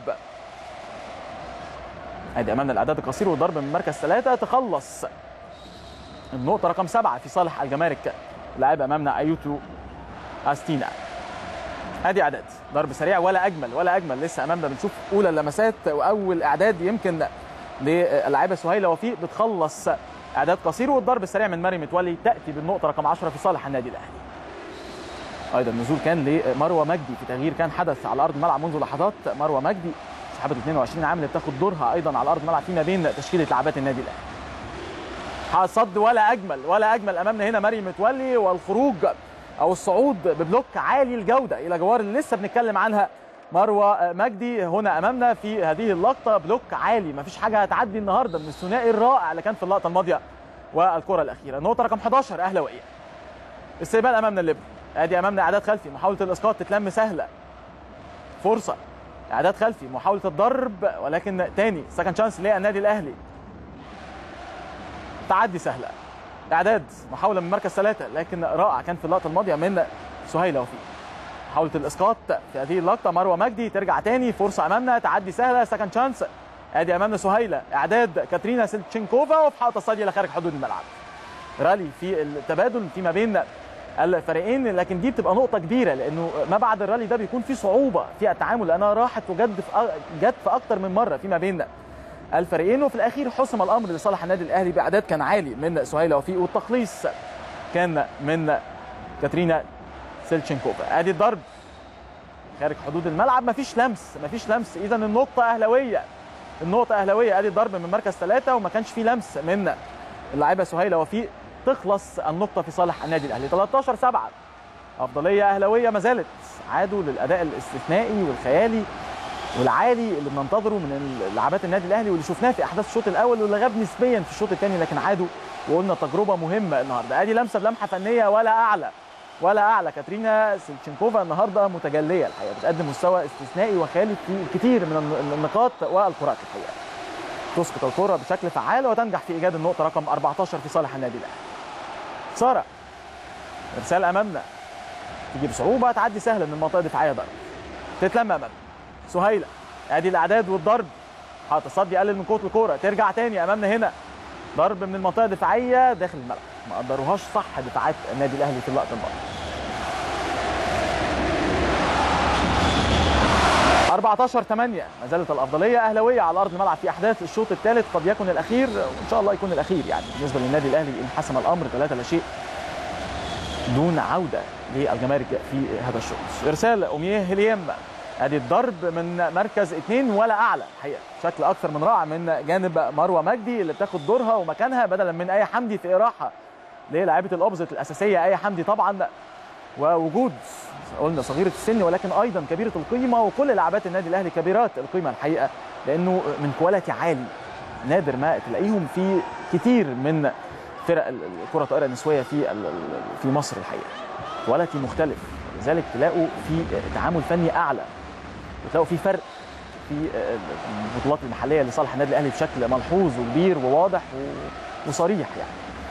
ادي امامنا الاعداد القصير والضرب من مركز ثلاثه تخلص النقطه رقم سبعه في صالح الجمارك لاعب امامنا ايوتو استينا ادي اعداد ضرب سريع ولا اجمل ولا اجمل لسه امامنا بنشوف اولى اللمسات واول اعداد يمكن للاعيبه سهيله وفيق بتخلص اعداد قصير والضرب السريع من مريم متولي تاتي بالنقطه رقم 10 في صالح النادي الاهلي ايضا النزول كان لمروه مجدي في تغيير كان حدث على ارض الملعب منذ لحظات مروه مجدي صاحبه 22 عام اللي بتاخد دورها ايضا على ارض الملعب فيما بين تشكيله لاعبات النادي الاهلي حق صد ولا اجمل ولا اجمل امامنا هنا مريم متولي والخروج او الصعود ببلوك عالي الجوده الى جوار اللي لسه بنتكلم عنها مروه مجدي هنا امامنا في هذه اللقطه بلوك عالي مفيش حاجه هتعدي النهارده من الثنائي الرائع اللي كان في اللقطه الماضيه والكره الاخيره نقطه رقم 11 اهلاويه استقبال امامنا الليبرو ادي امامنا اعداد خلفي محاوله الاسقاط تتلم سهله فرصه اعداد خلفي محاوله الضرب ولكن تاني سكند شانس للنادي الاهلي تعدي سهله اعداد محاوله من مركز ثلاثه لكن رائع كان في اللقطه الماضيه من سهيله وفيه محاوله الاسقاط في هذه اللقطه مروه مجدي ترجع تاني فرصه امامنا تعدي سهله سكند شانس ادي امامنا سهيله اعداد كاترينا سيلتشينكوفا وفي حائط الصيد الى خارج حدود الملعب رالي في التبادل فيما بين الفريقين لكن دي بتبقى نقطه كبيره لانه ما بعد الرالي ده بيكون في صعوبه في التعامل لانها راحت وجد في جت في اكتر من مره فيما بين الفريقين وفي الاخير حسم الامر لصالح النادي الاهلي باعداد كان عالي من سهيله وفيق والتخليص كان من كاترينا سيلتشينكوفا ادي الضرب خارج حدود الملعب مفيش لمس مفيش لمس اذا النقطه اهلاويه النقطه اهلاويه ادي الضرب من مركز ثلاثه وما كانش فيه لمس من اللاعبه سهيله وفيق تخلص النقطه في صالح النادي الاهلي 13 7 افضليه اهلاويه ما زالت عادوا للاداء الاستثنائي والخيالي والعالي اللي بننتظره من لعبات النادي الاهلي واللي شفناه في احداث الشوط الاول واللي غاب نسبيا في الشوط الثاني لكن عادوا وقلنا تجربه مهمه النهارده ادي لمسه بلمحه فنيه ولا اعلى ولا اعلى كاترينا سيلتشينكوفا النهارده متجليه الحقيقه بتقدم مستوى استثنائي وخيالي في الكثير من النقاط والكرات الحقيقه تسقط الكره بشكل فعال وتنجح في ايجاد النقطه رقم 14 في صالح النادي الاهلي ساره ارسال امامنا تيجي بصعوبه تعدي سهله من المنطقه الدفاعيه ضرب تتلم امامنا سهيله ادي الاعداد والضرب حاطط الصد يقلل من قوه الكوره ترجع تاني امامنا هنا ضرب من المنطقه الدفاعيه داخل الملعب ما قدروهاش صح دفاعات النادي الاهلي في اللقطه الماضيه 14 8 ما زالت الافضليه اهلاويه على ارض الملعب في احداث الشوط الثالث قد يكن الاخير وان شاء الله يكون الاخير يعني بالنسبه للنادي الاهلي ان حسم الامر 3 لا شيء دون عوده للجمارك في هذا الشوط ارسال اوميه هليام ادي الضرب من مركز اثنين ولا اعلى الحقيقه بشكل اكثر من رائع من جانب مروه مجدي اللي بتاخد دورها ومكانها بدلا من اي حمدي في اراحه للاعيبه الاوبزيت الاساسيه اي حمدي طبعا ووجود قلنا صغيره السن ولكن ايضا كبيره القيمه وكل لاعبات النادي الاهلي كبيرات القيمه الحقيقه لانه من كواليتي عالي نادر ما تلاقيهم في كتير من فرق الكره الطائره النسويه في في مصر الحقيقه كواليتي مختلف لذلك تلاقوا في تعامل فني اعلى وتلاقوا في فرق في البطولات المحليه لصالح النادي الاهلي بشكل ملحوظ وكبير وواضح وصريح يعني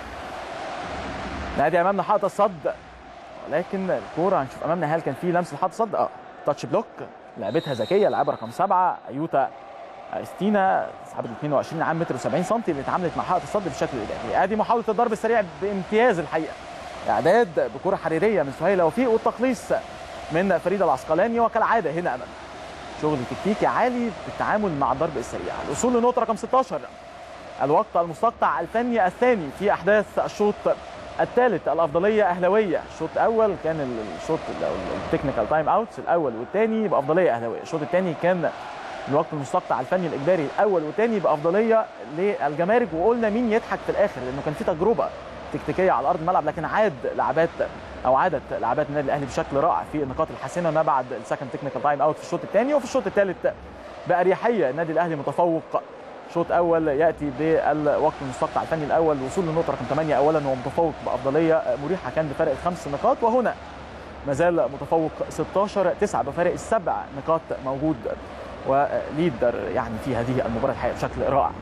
نادي امامنا حائط الصد ولكن الكوره هنشوف امامنا هل كان في لمس لحائط الصد اه تاتش بلوك لعبتها ذكيه لاعبه رقم سبعه ايوتا استينا صاحبه 22 عام متر و70 سم اللي اتعاملت مع حائط الصد بشكل ايجابي ادي محاوله الضرب السريع بامتياز الحقيقه اعداد بكره حريريه من سهيله وفيق والتخليص من فريده العسقلاني وكالعاده هنا امامنا شغل تكتيكي عالي في التعامل مع الضرب السريع الوصول لنقطه رقم 16 الوقت المستقطع الفني الثاني في احداث الشوط الثالث الافضليه اهلاويه الشوط الاول كان الشوط التكنيكال تايم اوتس الاول والثاني بافضليه اهلاويه الشوط الثاني كان الوقت المستقطع الفني الاجباري الاول والثاني بافضليه للجمارك وقلنا مين يضحك في الاخر لانه كان في تجربه تكتيكيه على ارض الملعب لكن عاد لعبات او عادت لعبات النادي الاهلي بشكل رائع في النقاط الحاسمه ما بعد السكند تكنيكال تايم اوت في الشوط الثاني وفي الشوط الثالث باريحيه النادي الاهلي متفوق شوط اول ياتي بالوقت المستقطع الفني الاول الوصول للنقطه رقم 8 اولا ومتفوق بافضليه مريحه كان بفارق خمس نقاط وهنا ما زال متفوق 16 9 بفارق السبع نقاط موجود وليدر يعني في هذه المباراه الحقيقه بشكل رائع.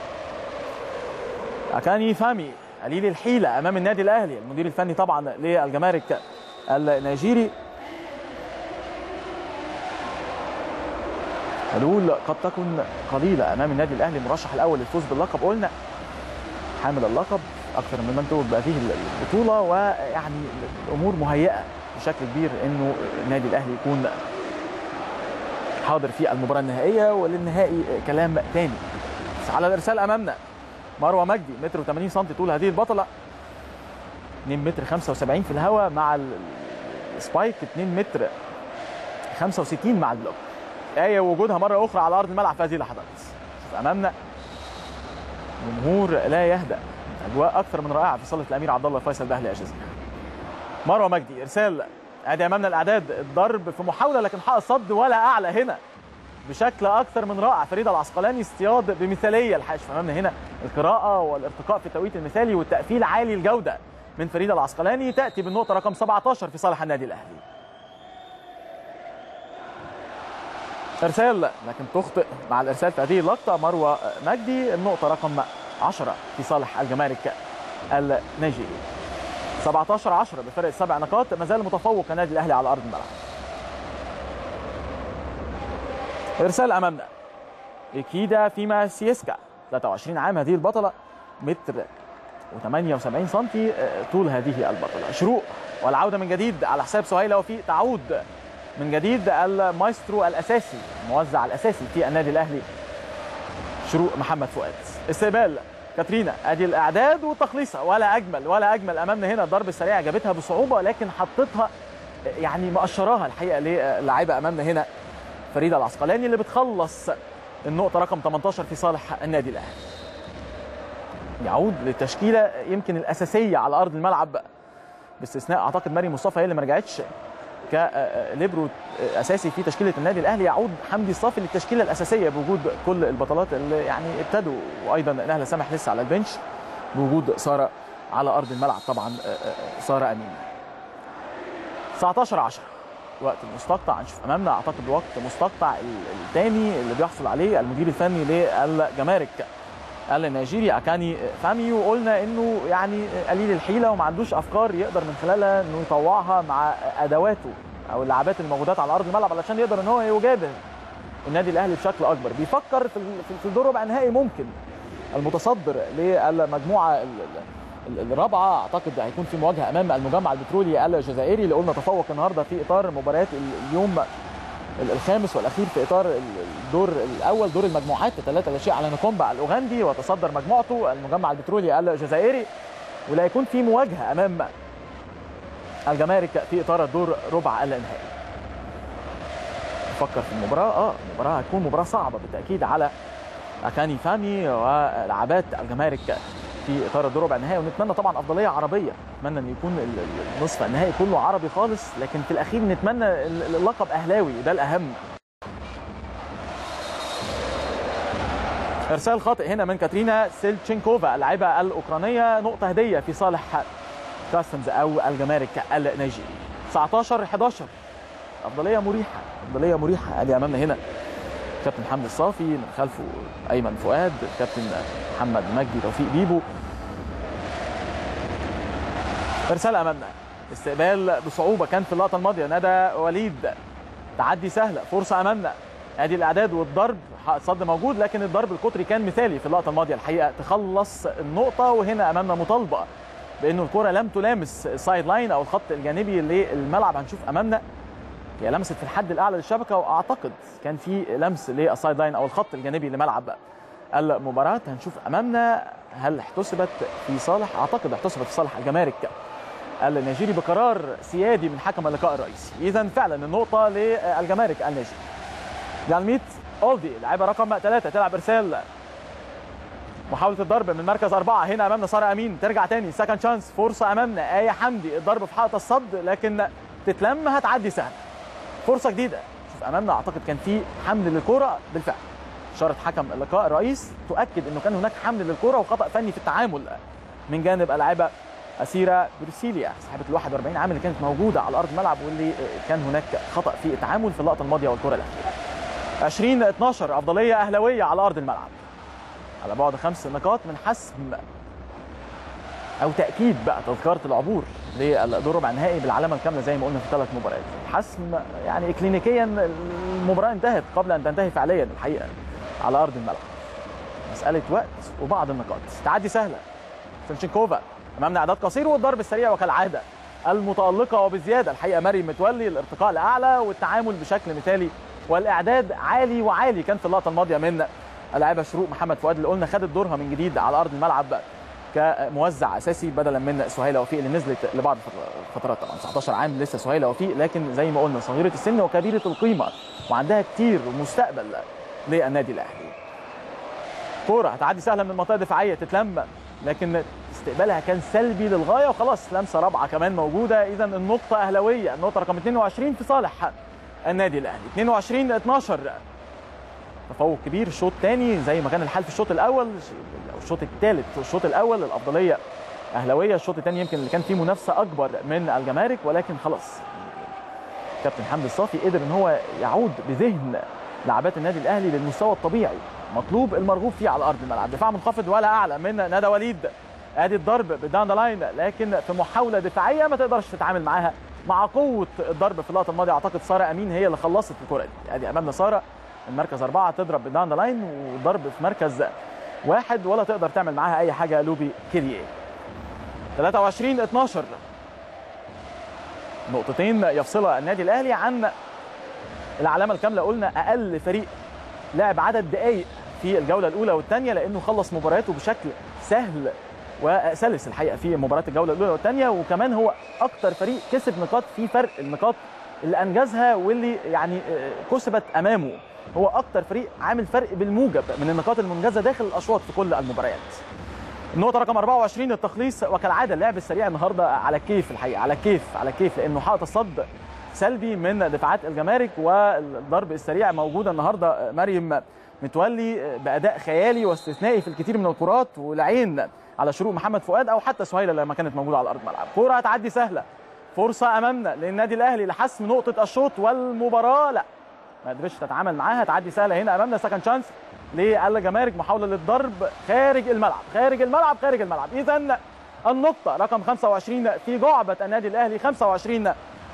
اكاني فامي قليل الحيله امام النادي الاهلي المدير الفني طبعا للجمارك النيجيري حلول قد تكن قليله امام النادي الاهلي المرشح الاول للفوز باللقب قلنا حامل اللقب اكثر من من بقى فيه البطوله ويعني الامور مهيئه بشكل كبير انه النادي الاهلي يكون حاضر في المباراه النهائيه وللنهائي كلام تاني بس على الارسال امامنا مروه مجدي متر و80 سم طول هذه البطله 2 متر 75 في الهواء مع السبايك 2 متر 65 مع البلوك آية وجودها مرة أخرى على أرض الملعب في هذه اللحظات شوف أمامنا جمهور لا يهدأ أجواء أكثر من رائعة في صالة الأمير عبد الله فيصل بأهلي أجهزة مروة مجدي إرسال ادي امامنا الاعداد الضرب في محاوله لكن حق صد ولا اعلى هنا بشكل اكثر من رائع فريد العسقلاني اصطياد بمثاليه الحقيقه امامنا هنا القراءه والارتقاء في التوقيت المثالي والتقفيل عالي الجوده من فريد العسقلاني تاتي بالنقطه رقم 17 في صالح النادي الاهلي ارسال لكن تخطئ مع الارسال في هذه اللقطه مروه مجدي النقطه رقم 10 في صالح الجمارك النيجيري 17 10 بفرق سبع نقاط ما زال متفوق النادي الاهلي على ارض الملعب ارسال امامنا اكيدا فيما سيسكا 23 عام هذه البطله متر و78 سم طول هذه البطله شروق والعوده من جديد على حساب سهيله وفي تعود من جديد المايسترو الاساسي الموزع الاساسي في النادي الاهلي شروق محمد فؤاد استقبال كاترينا ادي الاعداد والتخليصه ولا اجمل ولا اجمل امامنا هنا الضرب السريع جابتها بصعوبه لكن حطتها يعني مقشراها الحقيقه للاعيبه امامنا هنا فريده العسقلاني اللي بتخلص النقطه رقم 18 في صالح النادي الاهلي يعود للتشكيله يمكن الاساسيه على ارض الملعب باستثناء اعتقد مريم مصطفى هي اللي ما رجعتش كليبرو اساسي في تشكيله النادي الاهلي يعود حمدي الصافي للتشكيله الاساسيه بوجود كل البطلات اللي يعني ابتدوا وايضا نهله سامح لسه على البنش بوجود ساره على ارض الملعب طبعا ساره امين 19 10 وقت المستقطع هنشوف امامنا اعتقد وقت مستقطع الثاني اللي بيحصل عليه المدير الفني للجمارك النيجيري اكاني فامي وقلنا انه يعني قليل الحيله وما عندوش افكار يقدر من خلالها انه يطوعها مع ادواته او اللاعبات الموجودات على ارض الملعب علشان يقدر ان هو يجابه النادي الاهلي بشكل اكبر بيفكر في في دور ربع نهائي ممكن المتصدر للمجموعه الرابعه اعتقد هيكون في مواجهه امام المجمع البترولي الجزائري اللي قلنا تفوق النهارده في اطار مباريات اليوم الخامس والاخير في اطار الدور الاول دور المجموعات ثلاثه لا شيء على نكومبا الاوغندي وتصدر مجموعته المجمع البترولي الجزائري ولا يكون في مواجهه امام الجمارك في اطار الدور ربع النهائي فكر في المباراه اه المباراه هتكون مباراه صعبه بالتاكيد على اكاني فامي ولعبات الجمارك في اطار الدور ربع النهائي ونتمنى طبعا افضليه عربيه نتمنى ان يكون النصف النهائي كله عربي خالص لكن في الاخير نتمنى اللقب اهلاوي ده الاهم ارسال خاطئ هنا من كاترينا سيلتشينكوفا اللاعبه الاوكرانيه نقطه هديه في صالح كاستمز او الجمارك النيجيري 19 11 افضليه مريحه افضليه مريحه ادي امامنا هنا كابتن حمدي الصافي من خلفه ايمن فؤاد كابتن محمد مجدي توفيق بيبو ارسال امامنا استقبال بصعوبه كان في اللقطه الماضيه ندى وليد تعدي سهله فرصه امامنا ادي الاعداد والضرب صد موجود لكن الضرب القطري كان مثالي في اللقطه الماضيه الحقيقه تخلص النقطه وهنا امامنا مطالبه بانه الكره لم تلامس السايد لاين او الخط الجانبي للملعب هنشوف امامنا هي لمست في الحد الاعلى للشبكه واعتقد كان في لمس للسايد لاين او الخط الجانبي لملعب المباراه هنشوف امامنا هل احتسبت في صالح اعتقد احتسبت في صالح الجمارك النيجيري بقرار سيادي من حكم اللقاء الرئيسي اذا فعلا النقطه للجمارك النيجيري جالميت اولدي لاعبه رقم ثلاثة تلعب ارسال محاولة الضرب من مركز أربعة هنا أمامنا سارة أمين ترجع تاني سكند شانس فرصة أمامنا آية حمدي الضرب في حائط الصد لكن تتلم هتعدي سهل فرصة جديدة شوف أمامنا أعتقد كان في حمل للكرة بالفعل إشارة حكم اللقاء الرئيس تؤكد أنه كان هناك حمل للكرة وخطأ فني في التعامل من جانب اللاعبة أسيرة برسيليا صاحبة ال 41 عام اللي كانت موجودة على أرض الملعب واللي كان هناك خطأ في التعامل في اللقطة الماضية والكرة الأخيرة 20 12 أفضلية أهلاوية على أرض الملعب على بعد خمس نقاط من حسم او تاكيد بقى تذكره العبور للدور ربع النهائي بالعلامه الكامله زي ما قلنا في ثلاث مباريات حسم يعني كلينيكيا المباراه انتهت قبل ان تنتهي فعليا الحقيقه على ارض الملعب مساله وقت وبعض النقاط تعدي سهله سلشنكوفا امامنا اعداد قصير والضرب السريع وكالعاده المتالقه وبزياده الحقيقه مريم متولي الارتقاء لاعلى والتعامل بشكل مثالي والاعداد عالي وعالي كان في اللقطه الماضيه من اللاعبه شروق محمد فؤاد اللي قلنا خدت دورها من جديد على ارض الملعب كموزع اساسي بدلا من سهيله وفيق اللي نزلت لبعض الفترات طبعا 19 عام لسه سهيله وفيق لكن زي ما قلنا صغيره السن وكبيره القيمه وعندها كتير مستقبل للنادي الاهلي كوره هتعدي سهله من المنطقه الدفاعيه تتلم لكن استقبالها كان سلبي للغايه وخلاص لمسه رابعه كمان موجوده اذا النقطه اهلاويه النقطه رقم 22 في صالح النادي الاهلي 22 12 تفوق كبير الشوط الثاني زي ما كان الحال في الشوط الاول او الشوط الثالث والشوط الاول الافضليه اهلاويه الشوط الثاني يمكن اللي كان فيه منافسه اكبر من الجمارك ولكن خلاص كابتن حمدي الصافي قدر ان هو يعود بذهن لاعبات النادي الاهلي للمستوى الطبيعي مطلوب المرغوب فيه على ارض الملعب دفاع منخفض ولا اعلى من ندى وليد ادي الضرب بداون ذا لاين لكن في محاوله دفاعيه ما تقدرش تتعامل معاها مع قوه الضرب في اللقطه الماضيه اعتقد ساره امين هي اللي خلصت الكره دي ادي امامنا ساره المركز اربعه تضرب بداون ذا لاين وضرب في مركز واحد ولا تقدر تعمل معاها اي حاجه لوبي كيرييه 23 12 نقطتين يفصلها النادي الاهلي عن العلامه الكامله قلنا اقل فريق لعب عدد دقائق في الجوله الاولى والثانيه لانه خلص مبارياته بشكل سهل وسلس الحقيقه في مباراه الجوله الاولى والثانيه وكمان هو اكتر فريق كسب نقاط في فرق النقاط اللي انجزها واللي يعني كسبت امامه هو اكتر فريق عامل فرق بالموجب من النقاط المنجزه داخل الاشواط في كل المباريات النقطة رقم 24 التخليص وكالعادة اللعب السريع النهارده على الكيف الحقيقة على الكيف على الكيف لأنه حائط الصد سلبي من دفاعات الجمارك والضرب السريع موجودة النهارده مريم متولي بأداء خيالي واستثنائي في الكثير من الكرات والعين على شروق محمد فؤاد أو حتى سهيلة لما كانت موجودة على أرض الملعب كرة هتعدي سهلة فرصة أمامنا للنادي الأهلي لحسم نقطة الشوط والمباراة لا ما قدرتش تتعامل معاها تعدي سهلة هنا أمامنا سكند شانس للجمارك محاولة للضرب خارج الملعب خارج الملعب خارج الملعب إذا النقطة رقم 25 في جعبة النادي الأهلي 25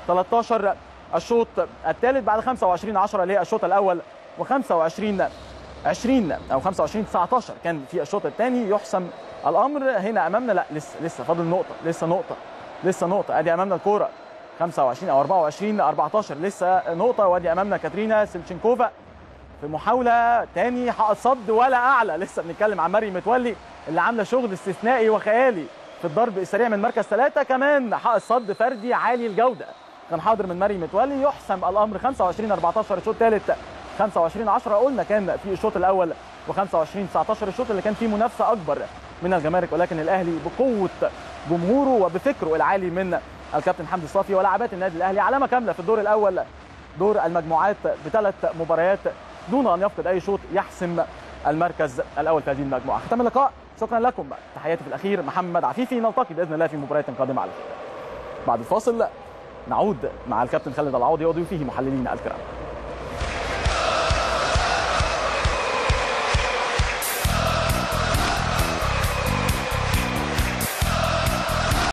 13 الشوط الثالث بعد 25 10 اللي هي الشوط الأول و25 20 أو 25 19 كان في الشوط الثاني يحسم الأمر هنا أمامنا لا لسه لسه فاضل نقطة لسه نقطة لسه نقطة أدي أمامنا الكورة 25 أو 24 14 لسه نقطة وأدي أمامنا كاترينا سيلتشنكوفا في محاولة تاني حائط صد ولا أعلى لسه بنتكلم عن مريم متولي اللي عاملة شغل استثنائي وخيالي في الضرب السريع من مركز ثلاثة كمان حائط صد فردي عالي الجودة كان حاضر من مريم متولي يحسم الأمر 25 14 الشوط الثالث 25 10 قلنا كان في الشوط الأول و25 19 الشوط اللي كان فيه منافسة أكبر من الجمارك ولكن الأهلي بقوة جمهوره وبفكره العالي من الكابتن حمدي الصافي ولاعبات النادي الأهلي علامة كاملة في الدور الأول دور المجموعات بثلاث مباريات دون ان يفقد اي شوط يحسم المركز الاول في هذه المجموعه ختام اللقاء شكرا لكم تحياتي في الاخير محمد عفيفي نلتقي باذن الله في مباريات قادمه على خير بعد الفاصل نعود مع الكابتن خالد العوضي وضيوفه محللين الكرام